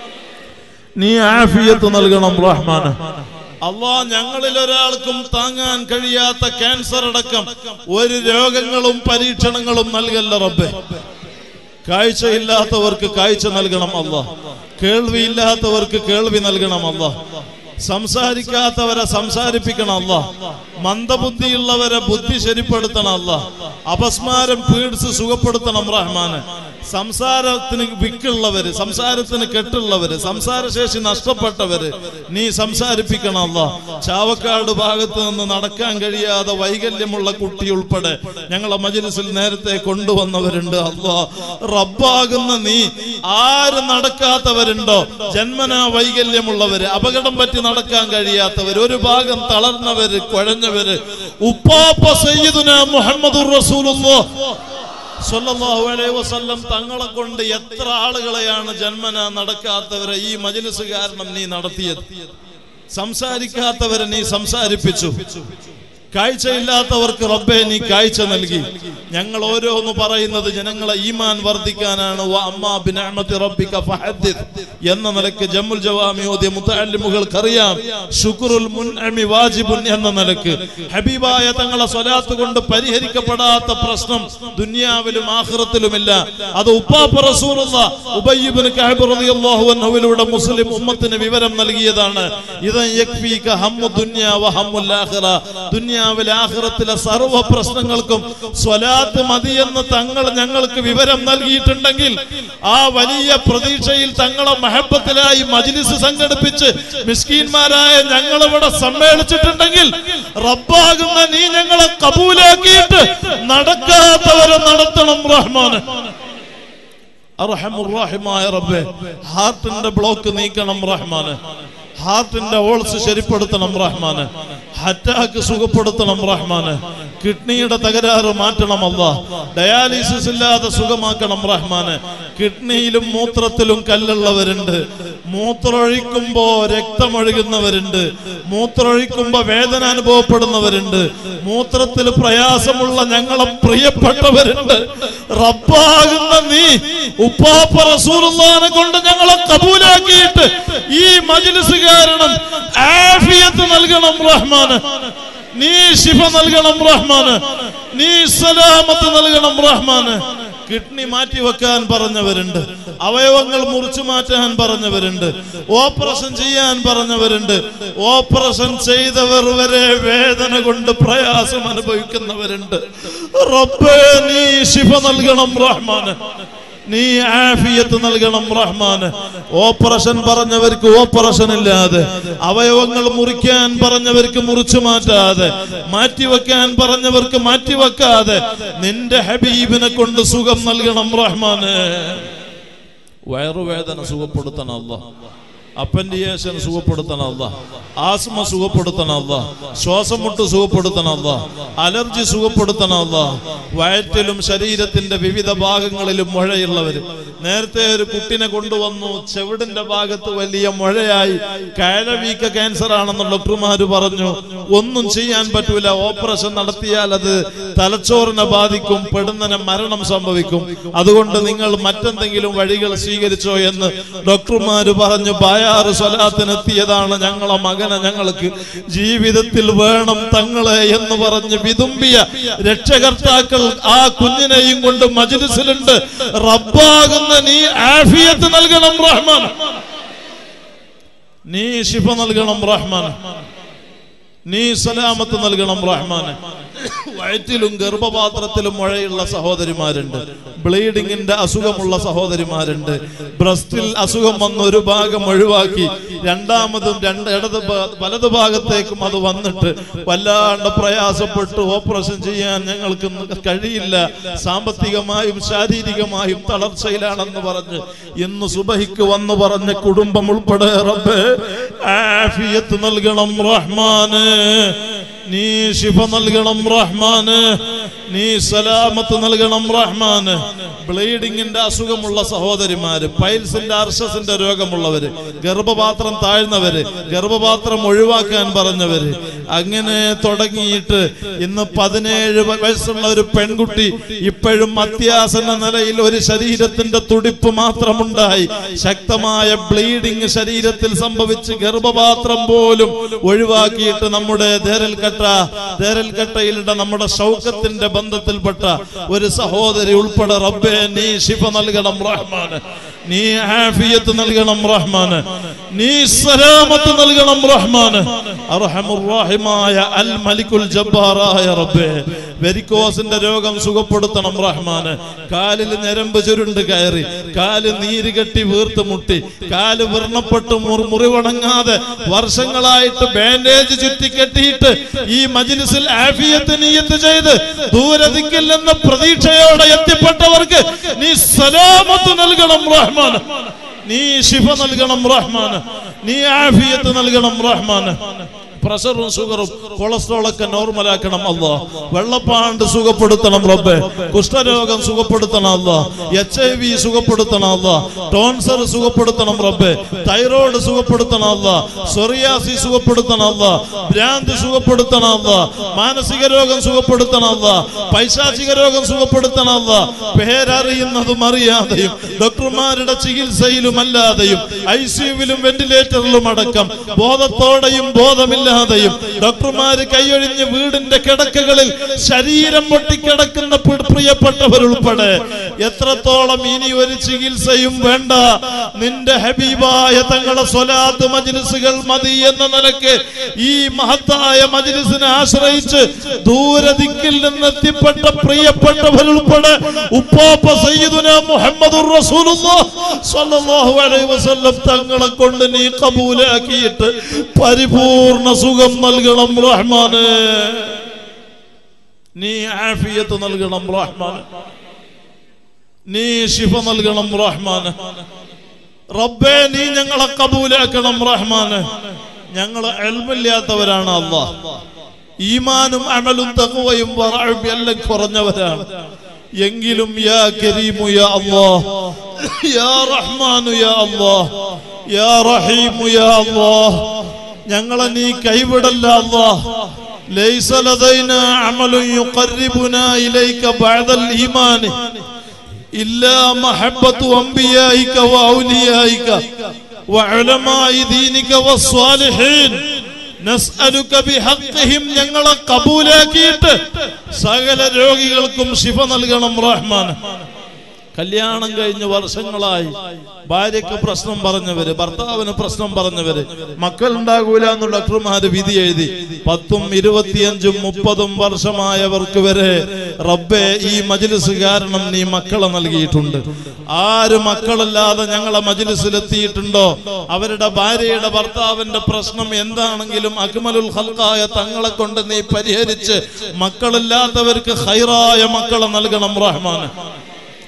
നീ ആഫിയത്ത് നൽകണം റഹ്മാന് അള്ളാ ഞങ്ങളിൽ ഒരാൾക്കും താങ്ങാൻ കഴിയാത്ത ക്യാൻസർ അടക്കം ഒരു രോഗങ്ങളും പരീക്ഷണങ്ങളും നൽകല്ല റബ്ബെ കാഴ്ചയില്ലാത്തവർക്ക് കാഴ്ച നൽകണം അല്ല കേൾവിയില്ലാത്തവർക്ക് കേൾവി നൽകണം അല്ല സംസാരിക്കാത്തവരെ സംസാരിപ്പിക്കണം അല്ല മന്ദബുദ്ധിയുള്ളവരെ ബുദ്ധി ശരിപ്പെടുത്തണം അല്ല അപസ്മാരം പീഡിച്ച് സുഖപ്പെടുത്തണം റഹ്മാന് സംസാരത്തിന് വിക്കുള്ളവര് സംസാരത്തിന് കെട്ടുള്ളവര് സംസാരശേഷി നഷ്ടപ്പെട്ടവര് നീ സംസാരിപ്പിക്കണം അല്ല ചാവക്കാട് ഭാഗത്ത് നിന്ന് നടക്കാൻ കഴിയാതെ വൈകല്യമുള്ള കുട്ടി ഉൾപ്പെടെ ഞങ്ങളെ മജിലിസിൽ നേരത്തെ കൊണ്ടുവന്നവരുണ്ട് അല്ലാ റബ്ബാകുന്ന നീ ആര് നടക്കാത്തവരുണ്ടോ ജന്മനാ വൈകല്യമുള്ളവര് അപകടം പറ്റി നടക്കാൻ കഴിയാത്തവര് ഒരു ഭാഗം തളർന്നവര് കുഴഞ്ഞവര് ഉപ്പാപ്പ സയ്യിദുന മുഹമ്മദുർ റസൂലുള്ളാഹ് സല്ലല്ലാഹു അലൈഹി വസല്ലം തങ്ങളെ കൊണ്ട് എത്ര ആളുകളെയാണ് ജന്മന നടക്കാത്തവരെ ഈ മജ്ലിസ് കാരണം നീ നടത്തിയത് സംസാരിക്കാത്തവരെ നീ സംസാരിപ്പിച്ചു കാഴ്ചയില്ലാത്തവർക്ക് റബ്ബെ നീ കാഴ്ച നൽകി ഞങ്ങൾ ഓരോന്ന് പറയുന്നത് ജനങ്ങളെ ഈമാൻ വർദ്ധിക്കാനാണ് വ അമ്മാ ബിനഅമതി റബ്ബിക ഫഹദ്ദിദ് എന്ന നിലക്ക് ജമ്മുൽ ജവാമി ഓതിയ മുത്തഅല്ലിമുകൾക്ക് അറിയാം ശുക്രുൽ മുൻഅമി വാജിബുൻ എന്ന നിലക്ക് ഹബീബായ തങ്ങളെ സ്വലാത്ത് കൊണ്ട് പരിഹരിക്കപ്പെടാത്ത പ്രശ്നം ദുനിയാവിലും ആഖിറത്തിലുമില്ല അത് ഉപ്പാപ്പ റസൂലുള്ള ഉബയ്യ് ഇബ്നു കഅബ് റളിയല്ലാഹു അൻഹുവിലൂടെ മുസ്ലിം ഉമ്മത്തിന് വിവരം നൽകിയതാണ് ഇദൻ യക്ഫീക ഹമ്മു ദുനിയ വ ഹമ്മുൽ ആഖിറ ദുനിയാവിലെ ആഖിറത്തിലെ സർവ്വ പ്രശ്നങ്ങൾക്കും സ്വലാത്ത് മതിയെന്ന് തങ്ങൾ ഞങ്ങൾക്ക് വിവരം നൽകിയിട്ടുണ്ടെങ്കിൽ ആ വലിയ പ്രതീക്ഷയിൽ തങ്ങളെ മഹബത്തിലായി മജ്ലിസ് സംഘടിപ്പിച്ച് മിസ്കീന്മാരായ ഞങ്ങളിവിടെ സമ്മേളിച്ചിട്ടുണ്ടെങ്കിൽ റബ്ബാകുന്ന നീ ഞങ്ങളെ കബൂലാക്കിയിട്ട് നടക്കാത്തവരെ നടത്തണം റഹ്മാന് അർഹമുറാഹിമായ റബ്ബേ ഹാർട്ടിന്റെ ബ്ലോക്ക് നീക്കണം റഹ്മാന് ഹാർട്ടിന്റെ ഓൾസ് ശരിപ്പെടുത്തണം റഹ്മാന് അറ്റാക്ക് സുഖപ്പെടുത്തണം റഹ്മാന് കിഡ്നിയുടെ തകരാറ് മാറ്റണം അല്ല ഡയാലിസിസ് ഇല്ലാതെ സുഖമാക്കണം റഹ്മാന് കിഡ്നിയിലും മൂത്രത്തിലും കല്ലുള്ളവരുണ്ട് മൂത്രമൊഴിക്കുമ്പോ രക്തമൊഴുകുന്നവരുണ്ട് മൂത്രമൊഴിക്കുമ്പോ വേദന അനുഭവപ്പെടുന്നവരുണ്ട് മൂത്രത്തിൽ പ്രയാസമുള്ള ഞങ്ങളെ പ്രിയപ്പെട്ടവരുണ്ട് റബ്ബാകുന്ന നീ ഉപ്പാപ്പ റസൂലുള്ളാനെ കൊണ്ട് ഞങ്ങളെ കബൂലാക്കിയിട്ട് ഈ മജ്ലിസ് കാരണം ആഫിയത്ത് നൽകണം റഹ്മാന് നീ ശിഫ നൽകണം റഹ്മാന് നീ സലാമത്ത് നൽകണം റഹ്മാന് കിഡ്നി മാറ്റി വെക്കാൻ പറഞ്ഞവരുണ്ട് അവയവങ്ങൾ മുറിച്ചു മാറ്റാൻ പറഞ്ഞവരുണ്ട് ഓപ്പറേഷൻ ചെയ്യാൻ പറഞ്ഞവരുണ്ട് ഓപ്പറേഷൻ ചെയ്തവർ വരെ വേദന കൊണ്ട് പ്രയാസം അനുഭവിക്കുന്നവരുണ്ട് റബ്ബേ നീ ശിഫ നൽകണം റഹ്മാന് നീ ആഫിയത്ത് നൽകണം റഹ്മാന് ഓപ്പറേഷൻ പറഞ്ഞവർക്ക് ഓപ്പറേഷൻ ഇല്ലാതെ അവയവങ്ങൾ മുറിക്കാൻ പറഞ്ഞവർക്ക് മുറിച്ചു മാറ്റാതെ മാറ്റിവെക്കാൻ പറഞ്ഞവർക്ക് മാറ്റിവെക്കാതെ നിന്റെ ഹബീബിനെ കൊണ്ട് സുഖം നൽകണം റഹ്മാന് വയറുവേദന സുഖപ്പെടുത്തണം അല്ല അപ്പൻഡിയേഷൻ സുഖപ്പെടുത്തണം അല്ല ആസ്മ സുഖപ്പെടുത്തണം അല്ല ശ്വാസം മുട്ട് സുഖപ്പെടുത്തണം അല്ല അലർജി സുഖപ്പെടുത്തണം അല്ല വയറ്റിലും ശരീരത്തിന്റെ വിവിധ ഭാഗങ്ങളിലും മുഴയുള്ളവർ നേരത്തെ ഒരു കുട്ടിനെ കൊണ്ടുവന്നു ചെവിടിന്റെ ഭാഗത്ത് വലിയ മുഴയായി കയലവീക്ക ക്യാൻസർ ആണെന്ന് ഡോക്ടർമാര് പറഞ്ഞു ഒന്നും ചെയ്യാൻ പറ്റൂല ഓപ്പറേഷൻ നടത്തിയാൽ അത് തലച്ചോറിനെ ബാധിക്കും പെടുന്നതിന് മരണം സംഭവിക്കും അതുകൊണ്ട് നിങ്ങൾ മറ്റെന്തെങ്കിലും വഴികൾ സ്വീകരിച്ചോ എന്ന് ഡോക്ടർമാര് പറഞ്ഞു ബായാറ് സ്വലാത്തിനെത്തിയതാണ് ഞങ്ങളെ മകനെ ഞങ്ങൾക്ക് ജീവിതത്തിൽ വേണം തങ്ങളെ എന്ന് പറഞ്ഞ് വിതുമ്പിയ രക്ഷകർത്താക്കൾ ആ കുഞ്ഞിനെയും കൊണ്ട് മജിലിസിലുണ്ട് റബ്ബാകുന്ന നീ ആഫിയത്ത് നൽകണം റഹ്മാൻ നീ ശിഫ നൽകണം റഹ്മാൻ നീ സലാമത്ത് നൽകണം റഹ്മാൻ വയറ്റിലും ഗർഭപാത്രത്തിലും മുഴയുള്ള സഹോദരിമാരുണ്ട് ബ്ലീഡിങ്ങിന്റെ അസുഖമുള്ള സഹോദരിമാരുണ്ട് ബ്രസ്റ്റിൽ അസുഖം വന്ന ഒരു ഭാഗം ഒഴിവാക്കി രണ്ടാമതും രണ്ട് ഇടത് ഭാ- വലത് ഭാഗത്തേക്കും അത് വന്നിട്ട് വല്ലാണ്ട് പ്രയാസപ്പെട്ട് ഓപ്പറേഷൻ ചെയ്യാൻ ഞങ്ങൾക്ക് ഇന്ന് കഴിയില്ല സാമ്പത്തികമായും ശാരീരികമായും തളർച്ചയിലാണെന്ന് പറഞ്ഞ് ഇന്ന് സുബഹിക്ക് വന്ന് പറഞ്ഞ കുടുംബം ഉൾപ്പെടെ റബ്ബേ ആഫിയത്ത് നൽകണം റഹ്മാന് നീ ശിഫ നൽകണം റഹ്മാന് നീ സലാമത്ത് നൽകണം റഹ്മാന് ബ്ലീഡിങ്ങിന്റെ അസുഖമുള്ള സഹോദരിമാര് പൈൽസിന്റെ അർഷസിന്റെ രോഗമുള്ളവര് ഗർഭപാത്രം താഴ്ന്നവര് ഗർഭപാത്രം ഒഴിവാക്കാൻ പറഞ്ഞവര് അങ്ങനെ തുടങ്ങിയിട്ട് ഇന്ന് പതിനേഴ് വയസ്സുള്ള ഒരു പെൺകുട്ടി ഇപ്പോഴും അത്യാസന്ന നിലയിൽ ഒരു ശരീരത്തിന്റെ തുടിപ്പ് മാത്രമുണ്ടായി ശക്തമായ ബ്ലീഡിങ് ശരീരത്തിൽ സംഭവിച്ച് ഗർഭപാത്രം പോലും ഒഴിവാക്കിയിട്ട് നമ്മുടെ ദേരൽക്കട്ട ദേരൽക്കട്ടയിലുള്ള നമ്മുടെ ഷൗക്കത്തിന്റെ ബന്ധത്തിൽപ്പെട്ട ഒരു സഹോദരി ഉൾപ്പെടെ റബ്ബെ നീ ശിഫ നൽകണം റഹ്മാന് നീ ആഫിയത്ത് നൽകണം റഹ്മാന് നീ സലാമത്ത് നൽകണം റഹ്മാന് അർഹമുറാഹിമായ അൽ മലിക്കുൽ ജബ്ബാറായ റബ്ബേ വെരിക്കോസിന്റെ രോഗം സുഖപ്പെടുത്തണം റഹ്മാന് കാലിൽ ഞരമ്പ് ചുരുണ്ട് കയറി കാല് നീര് കെട്ടി വീർത്ത് മുട്ടി കാല് വ്രണപ്പെട്ട് മുറി- മുറിവണങ്ങാതെ വർഷങ്ങളായിട്ട് ബാൻഡേജ് ചുറ്റി കെട്ടിയിട്ട് ഈ മജിലിസിൽ ആഫിയത്ത് നീയത്ത് ചെയ്ത് ദൂരദിക്കില്ലെന്ന പ്രതീക്ഷയോടെ എത്തിപ്പെട്ടവർക്ക് നീ സലാമത്ത് നൽകണം റഹ്മാൻ നീ ശിഫ നൽകണം റഹ്മാൻ നീ ആഫിയത്ത് നൽകണം റഹ്മാൻ പ്രഷറും ഷുഗറും കൊളസ്ട്രോൾ ഒക്കെ നോർമലാക്കണം അല്ല വെള്ളപ്പാണ്ട് സുഖപ്പെടുത്തണം റബ്ബെ കുഷ്ഠരോഗം സുഖപ്പെടുത്തണം അല്ല എച്ച് ഐ വി സുഖപ്പെടുത്തണം അല്ല ടോൺസർ സുഖപ്പെടുത്തണം റബ്ബെ തൈറോയ്ഡ് സുഖപ്പെടുത്തണം അല്ല സൊറിയാസി സുഖപ്പെടുത്തണം അല്ല ഭ്രാന്ത് സുഖപ്പെടുത്തണം അല്ല മാനസിക രോഗം സുഖപ്പെടുത്തണം അല്ല പൈശാചിക രോഗം സുഖപ്പെടുത്തണം അല്ല പേരറിയുന്നതും അറിയാതെയും ഡോക്ടർമാരുടെ ചികിത്സയിലും അല്ലാതെയും ഐ സിയുവിലും വെന്റിലേറ്ററിലും അടക്കം ബോധത്തോടെയും ബോധമില്ലാതെയും ഡോക്ടർമാര് കൈയൊഴിഞ്ഞ് വീടിന്റെ കിടക്കകളിൽ ശരീരം പൊട്ടിക്കിടക്കുന്ന പി- പ്രിയപ്പെട്ടവരുൾപ്പെടെ എത്രത്തോളം ഇനി ഒരു ചികിത്സയും വേണ്ട നിന്റെ ഹബീബായ തങ്ങളെ സ്വലാത്ത് മജ്ലിസുകൾ മതി എന്ന നിലക്ക് ഈ മഹത്തായ മജ്ലിസിനെ ആശ്രയിച്ച് ദൂരദിക്കിൽ നിന്ന് എത്തിപ്പെട്ട പ്രിയപ്പെട്ടവരുൾപ്പെടെ ഉപ്പാപ്പ സയ്യിദുന മുഹമ്മദുർ റസൂലുള്ളാഹ് സ്വല്ലല്ലാഹു അലൈഹി വസല്ലം തങ്ങളെ കൊണ്ട് നീ കബൂലാക്കിയിട്ട് പരിപൂർണ സുഖം നൽകണം റഹ്മാന് നീ ആഫിയത്ത് നൽകണം റഹ്മാന് നീ ശിഫ നൽകണം റഹ്മാന് റബ്ബേ നീ ഞങ്ങളെ കബൂലാക്കണം റഹ്മാന് ഞങ്ങൾ എൽമില്ലാത്തവരാണ് അള്ളാഹ് ഈമാനും അമലും തഖ്വയും വറഅും എല്ലാം കുറഞ്ഞവരാണ് എങ്കിലും യാ കരീമു യാ അല്ലാഹ് യാ റഹ്മാനു യാ അല്ലാഹ് യാ റഹീമു യാ അല്ലാഹ് ഞങ്ങളെ നീ കൈവിടല്ല അല്ലാഹ് ലൈസ ലദൈനാ അമലുൻ യുഖർരിബുനാ ഇലൈക ബഅദൽ ഈമാൻ إلا محبة أنبيائك وأوليائك وعلماء دينك والصالحين نسألك بحقهم ഞങ്ങളെ കബൂലാക്കിയിട്ട് സകല രോഗികൾക്കും ശിഫ നൽകണം റഹ്മാൻ കല്യാണം കഴിഞ്ഞ് വർഷങ്ങളായി ഭാര്യക്ക് പ്രശ്നം പറഞ്ഞവര് ഭർത്താവിന് പ്രശ്നം പറഞ്ഞവര് മക്കൾ ഉണ്ടാകൂല എന്ന് ഡോക്ടർമാര് വിധി എഴുതി പത്തും ഇരുപത്തിയഞ്ചും മുപ്പതും വർഷമായവർക്ക് വരെ റബ്ബെ ഈ മജിലിസ് കാരണം നീ മക്കളെ നൽകിയിട്ടുണ്ട് ആര് മക്കളില്ലാതെ ഞങ്ങളെ മജിലിസിലെത്തിയിട്ടുണ്ടോ അവരുടെ ഭാര്യയുടെ ഭർത്താവിന്റെ പ്രശ്നം എന്താണെങ്കിലും അക്മലുൽ ഹൽക്കായ തങ്ങളെ കൊണ്ട് നീ പരിഹരിച്ച് മക്കളില്ലാത്തവർക്ക് ഹൈറായ മക്കളെ നൽകണം റഹ്മാൻ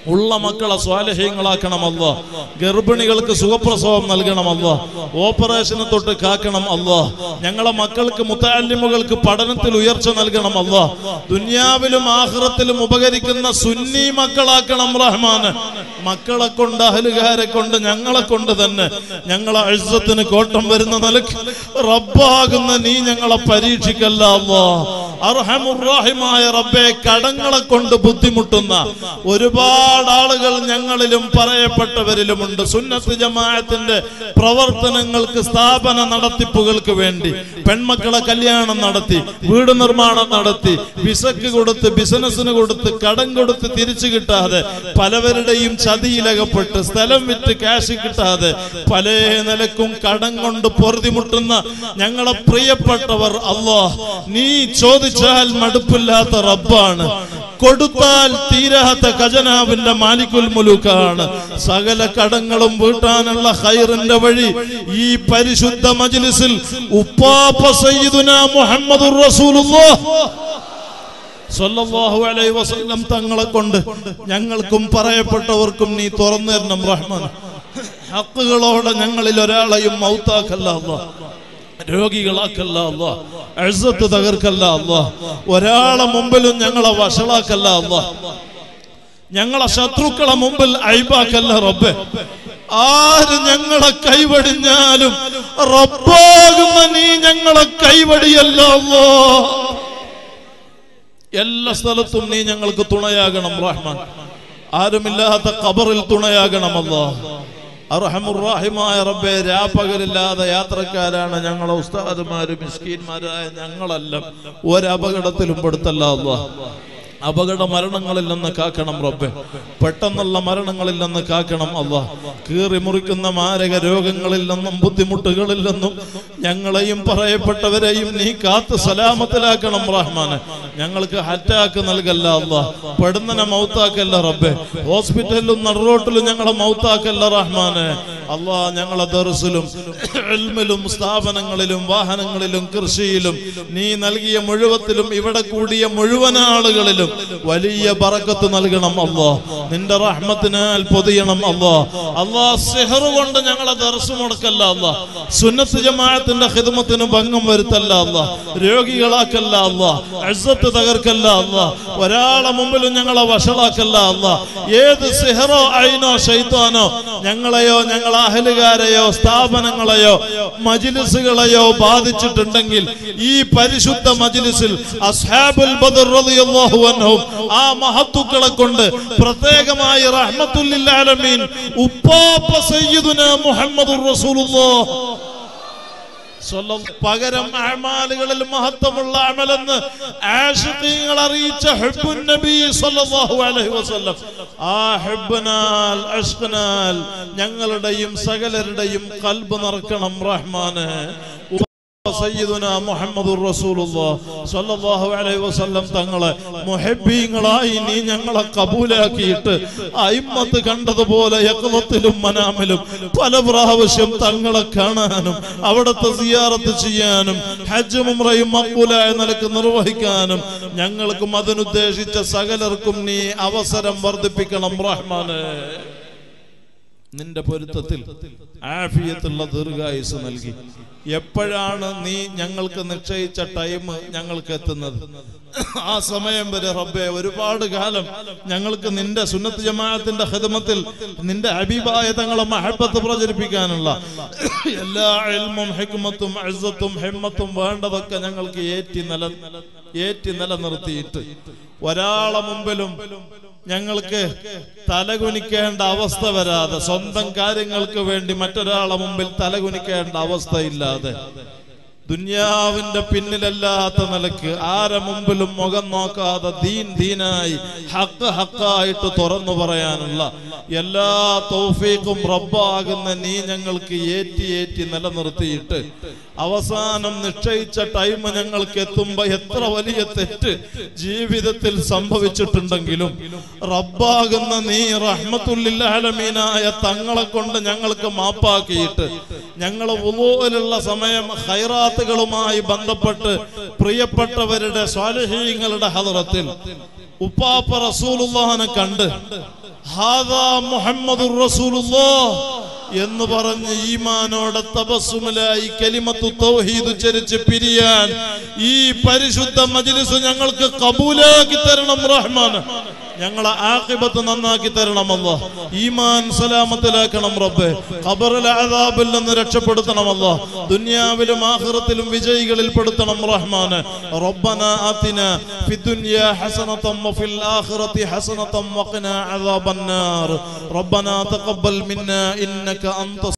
ഉള്ള മക്കളെ സ്വാലഹ്യങ്ങളാക്കണമല്ല ഗർഭിണികൾക്ക് സുഖപ്രസവം നൽകണമല്ല ഓപ്പറേഷന് തൊട്ട് കാക്കണം അല്ല ഞങ്ങളെ മക്കൾക്ക് മുത്താലിമുകൾക്ക് പഠനത്തിൽ ഉയർച്ച നൽകണമല്ല ദുനിയാവിലും ആഹ്റത്തിലും ഉപകരിക്കുന്ന സുന്നി മക്കളാക്കണം റഹ്മാന് മക്കളെ കൊണ്ട് അഹലുകാരെ കൊണ്ട് ഞങ്ങളെ കൊണ്ട് തന്നെ ഞങ്ങളെ അഴുസത്തിന് കോട്ടം വരുന്ന നിലക്ക് റബ്ബാകുന്ന നീ ഞങ്ങളെ പരീക്ഷിക്കല്ല അല്ലാ അർഹമുറാഹിമായ റബ്ബെ കടങ്ങളെ കൊണ്ട് ബുദ്ധിമുട്ടുന്ന ഒരുപാട് ആളുകൾ ഞങ്ങളിലും പറയപ്പെട്ടവരിലുമുണ്ട് സുന്നത്ത് ജമാഅത്തിന്റെ പ്രവർത്തനങ്ങൾക്ക് സ്ഥാപന നടത്തിപ്പുകൾക്ക് വേണ്ടി പെൺമക്കളെ കല്യാണം നടത്തി വീട് നിർമ്മാണം നടത്തി വിസക്ക് കൊടുത്ത് ബിസിനസ്സിന് കൊടുത്ത് കടം കൊടുത്ത് തിരിച്ചു കിട്ടാതെ പലവരുടെയും ചതിയിലകപ്പെട്ട് സ്ഥലം വിറ്റ് ക്യാഷ് കിട്ടാതെ പല നിലക്കും കടം കൊണ്ട് പൊറുതിമുട്ടുന്ന ഞങ്ങളെ പ്രിയപ്പെട്ടവർ അല്ലാ നീ ചോദിച്ചാൽ മടുപ്പില്ലാത്ത റബ്ബാണ് കൊടുത്താൽ തീരാത്ത ഖജനാവിന്റെ മാലിക്കുൽ മുലുക്കാണ് സകല കടങ്ങളും വീട്ടാനുള്ള ഹൈറിന്റെ വഴി ഈ പരിശുദ്ധ മജ്ലിസിൽ ഉപ്പാപ്പ സയ്യിദുന മുഹമ്മദുർ റസൂലുള്ളാഹ് സല്ലല്ലാഹു അലൈഹി വസല്ലം തങ്ങളെ കൊണ്ട് ഞങ്ങൾക്കും പറയപ്പെട്ടവർക്കും നീ തുറന്നു തരണം റഹ്മാൻ ഹക്കുകളോടെ ഞങ്ങളിൽ ഒരാളെയും മൗത്താക്കല്ല അല്ലാ രോഗികളാക്കല്ല അല്ലാ അഴ്സത്ത് തകർക്കല്ല അല്ലാ ഒരാളെ മുമ്പിലും ഞങ്ങളെ വഷളാക്കല്ല അല്ലാ ഞങ്ങളെ ശത്രുക്കളെ മുമ്പിൽ അഴിബാക്കല്ല റബ്ബെ ആര് ഞങ്ങളെ കൈവടിഞ്ഞാലും റബ്ബാകുന്ന നീ ഞങ്ങളെ കൈവടിയല്ല അല്ലാ എല്ലാ സ്ഥലത്തും നീ ഞങ്ങൾക്ക് തുണയാകണം റഹ്മാൻ ആരുമില്ലാത്ത ഖബറിൽ തുണയാകണമല്ലോ അർഹമുറാഹിമായ റബ്ബെ രാപ്പകലില്ലാതെ യാത്രക്കാരാണ് ഞങ്ങളെ ഉസ്താദുമാരും മിസ്കീന്മാരായ ഞങ്ങളെല്ലാം ഒരപകടത്തിലും പെടുത്തല്ല അല്ലാ അപകട മരണങ്ങളിൽ നിന്ന് കാക്കണം റബ്ബെ പെട്ടെന്നുള്ള മരണങ്ങളിൽ നിന്ന് കാക്കണം അല്ലാ കീറി മുറിക്കുന്ന മാരക രോഗങ്ങളിൽ നിന്നും ബുദ്ധിമുട്ടുകളിൽ നിന്നും ഞങ്ങളെയും പറയപ്പെട്ടവരെയും നീ കാത്ത് സലാമത്തിലാക്കണം റഹ്മാന് ഞങ്ങൾക്ക് ഹറ്റാക്ക് നൽകല്ല അല്ലാ പെടുന്നനെ മൗത്താക്കല്ല റബ്ബെ ഹോസ്പിറ്റലിലും നടുറോട്ടിലും ഞങ്ങളെ മൗത്താക്കല്ല റഹ്മാന് അല്ലാ ഞങ്ങളെ ദർസിലും ഇൽമിലും സ്ഥാപനങ്ങളിലും വാഹനങ്ങളിലും കൃഷിയിലും നീ നൽകിയ മുഴുവത്തിലും ഇവിടെ കൂടിയ മുഴുവൻ ആളുകളിലും വലിയ ബറക്കത്ത് നൽകണം അല്ലാ നിന്റെ റഹ്മത്തിനാൽ പൊതിയണം അല്ലാ അല്ലാ സിഹർ കൊണ്ട് ഞങ്ങളെ ദർസ് മുടക്കല്ല അല്ലാ സുന്നത്ത് ജമാഅത്തിന്റെ ഖിദ്മത്തിന് ഭംഗം വരുത്തല്ല അല്ലാ രോഗികളാക്കല്ല അല്ലാ അഴ്സത്ത് തകർക്കല്ല അല്ലാ ഒരാളെ മുമ്പിലും ഞങ്ങളെ വഷളാക്കല്ല അല്ലാ ഏത് സിഹറോ ഐനോ ഷൈത്താനോ ഞങ്ങളെയോ ഞങ്ങളെ അഹലുകാരെയോ സ്ഥാപനങ്ങളെയോ മജിലിസുകളെയോ ബാധിച്ചിട്ടുണ്ടെങ്കിൽ ഈ പരിശുദ്ധ മജിലിസിൽ അസ്ഹാബുൽ ബദർ റളിയല്ലാഹു അൻഹും ആ മഹത്തുക്കളെ കൊണ്ട് പ്രത്യേകമായി റഹ്മത്തുല്ലിൽ ആലമീൻ ഉപ്പാപ്പ സയ്യിദുന മുഹമ്മദുർ റസൂലുള്ളാഹ് സ്വല്ലം- പകരം അമാലുകളിൽ മഹത്വമുള്ള അമലെന്ന് ആഷിഖീങ്ങൾ അറിയിച്ച ഹുബ്ബുൻ നബി സ്വല്ലല്ലാഹു അലൈഹി വസല്ലം ആ ഹുബ്ബനാൽ അഷ്ഖനാൽ ഞങ്ങളുടെയും സകലരുടെയും കൽബ് നിറക്കണം റഹ്മാന് സയ്യിദുന മുഹമ്മദുർ റസൂലുള്ളാഹ് സ്വല്ലല്ലാഹു അലൈഹി വസല്ലം തങ്ങളെ മുഹബ്ബീങ്ങളായി നീ ഞങ്ങളെ കബൂലാക്കിയിട്ട് അയിമ്മത്ത് കണ്ടതുപോലെ യക്ലത്തിലും മനാമിലും പല പ്രാവശ്യം തങ്ങളെ കാണാനും അവിടുത്തെ സിയാറത്ത് ചെയ്യാനും ഹജ്ജും ഉംറയും മക്ബൂലായ നിലക്ക് നിർവഹിക്കാനും ഞങ്ങൾക്കും അതിനുദ്ദേശിച്ച സകലർക്കും നീ അവസരം വർദ്ധിപ്പിക്കണം റഹ്മാനെ നിന്റെ പൊരുത്തത്തിൽ ആഫിയത്തുള്ള ദീർഘായുസ് നൽകി എപ്പോഴാണ് നീ ഞങ്ങൾക്ക് നിശ്ചയിച്ച ടൈം ഞങ്ങൾക്ക് എത്തുന്നത് ആ സമയം വരെ റബ്ബെ ഒരുപാട് കാലം ഞങ്ങൾക്ക് നിന്റെ സുന്നത്ത് ജമാഅത്തിന്റെ ഹിദമത്തിൽ നിന്റെ ഹബീബായ തങ്ങളെ മഹബത്ത് പ്രചരിപ്പിക്കാനുള്ള എല്ലാ ഇൽമും ഹിക്മത്തും അഴ്സത്തും ഹിമ്മത്തും വേണ്ടതൊക്കെ ഞങ്ങൾക്ക് ഏറ്റി നില ഏറ്റി നിലനിർത്തിയിട്ട് ഒരാളെ മുമ്പിലും ഞങ്ങൾക്ക് തലകുനിക്കേണ്ട അവസ്ഥ വരാതെ സ്വന്തം കാര്യങ്ങൾക്ക് വേണ്ടി മറ്റൊരാളെ മുമ്പിൽ തലകുനിക്കേണ്ട അവസ്ഥയില്ലാതെ ദുന്യാവിന്റെ പിന്നിലല്ലാത്ത നിലക്ക് ആരെ മുമ്പിലും മുഖം നോക്കാതെ ദീൻ ദീനായി ഹക്ക് ഹക്കായിട്ട് തുറന്നു പറയാനുള്ള എല്ലാ തൗഫീഖും റബ്ബാകുന്ന നീ ഞങ്ങൾക്ക് ഏറ്റി ഏറ്റി നിലനിർത്തിയിട്ട് അവസാനം നിശ്ചയിച്ച ടൈം ഞങ്ങൾക്ക് എത്തുമ്പോ എത്ര വലിയ തെറ്റ് ജീവിതത്തിൽ സംഭവിച്ചിട്ടുണ്ടെങ്കിലും റബ്ബാകുന്ന നീ റഹ്മത്തുല്ലാലമീനായ തങ്ങളെ കൊണ്ട് ഞങ്ങൾക്ക് മാപ്പാക്കിയിട്ട് ഞങ്ങൾ ഉലോയിലുള്ള സമയം ഹൈറാത്തുകളുമായി ബന്ധപ്പെട്ട് പ്രിയപ്പെട്ടവരുടെ സ്വാലഹീങ്ങളുടെ ഹദറത്തിൽ ഉപ്പാപ്പ റസൂലുള്ളാഹിനെ കണ്ട് ഹാദാ മുഹമ്മദുർ റസൂലുള്ളാഹ് എന്ന് പറഞ്ഞ് ഈമാനോടെ തപസ്സുമലായി കലിമത്തു തൗഹീദ് ഉച്ചരിച്ച് പിരിയാൻ ഈ പരിശുദ്ധ മജ്ലിസ് ഞങ്ങൾക്ക് കബൂലാക്കി തരണം റഹ്മാൻ ഞങ്ങളെ ആഖിബത്ത് നന്നാക്കി തരണമല്ല ഈമാൻ സലാമത്തിലാക്കണം റബ്ബെ ഖബറിലെ അദാബിൽ നിന്ന് രക്ഷപ്പെടുത്തണമല്ല ദുനിയാവിലും ആഖിറത്തിലും വിജയികളിൽ പെടുത്തണം റഹ്മാന് റബ്ബന ആതിന ഫിദ്ദുനിയ ഹസനതം വഫിൽ ആഖിറതി ഹസനതം വഖിന അദാബന്നാർ റബ്ബന തഖബ്ബൽ മിന്നാ ഇന്നക അൻത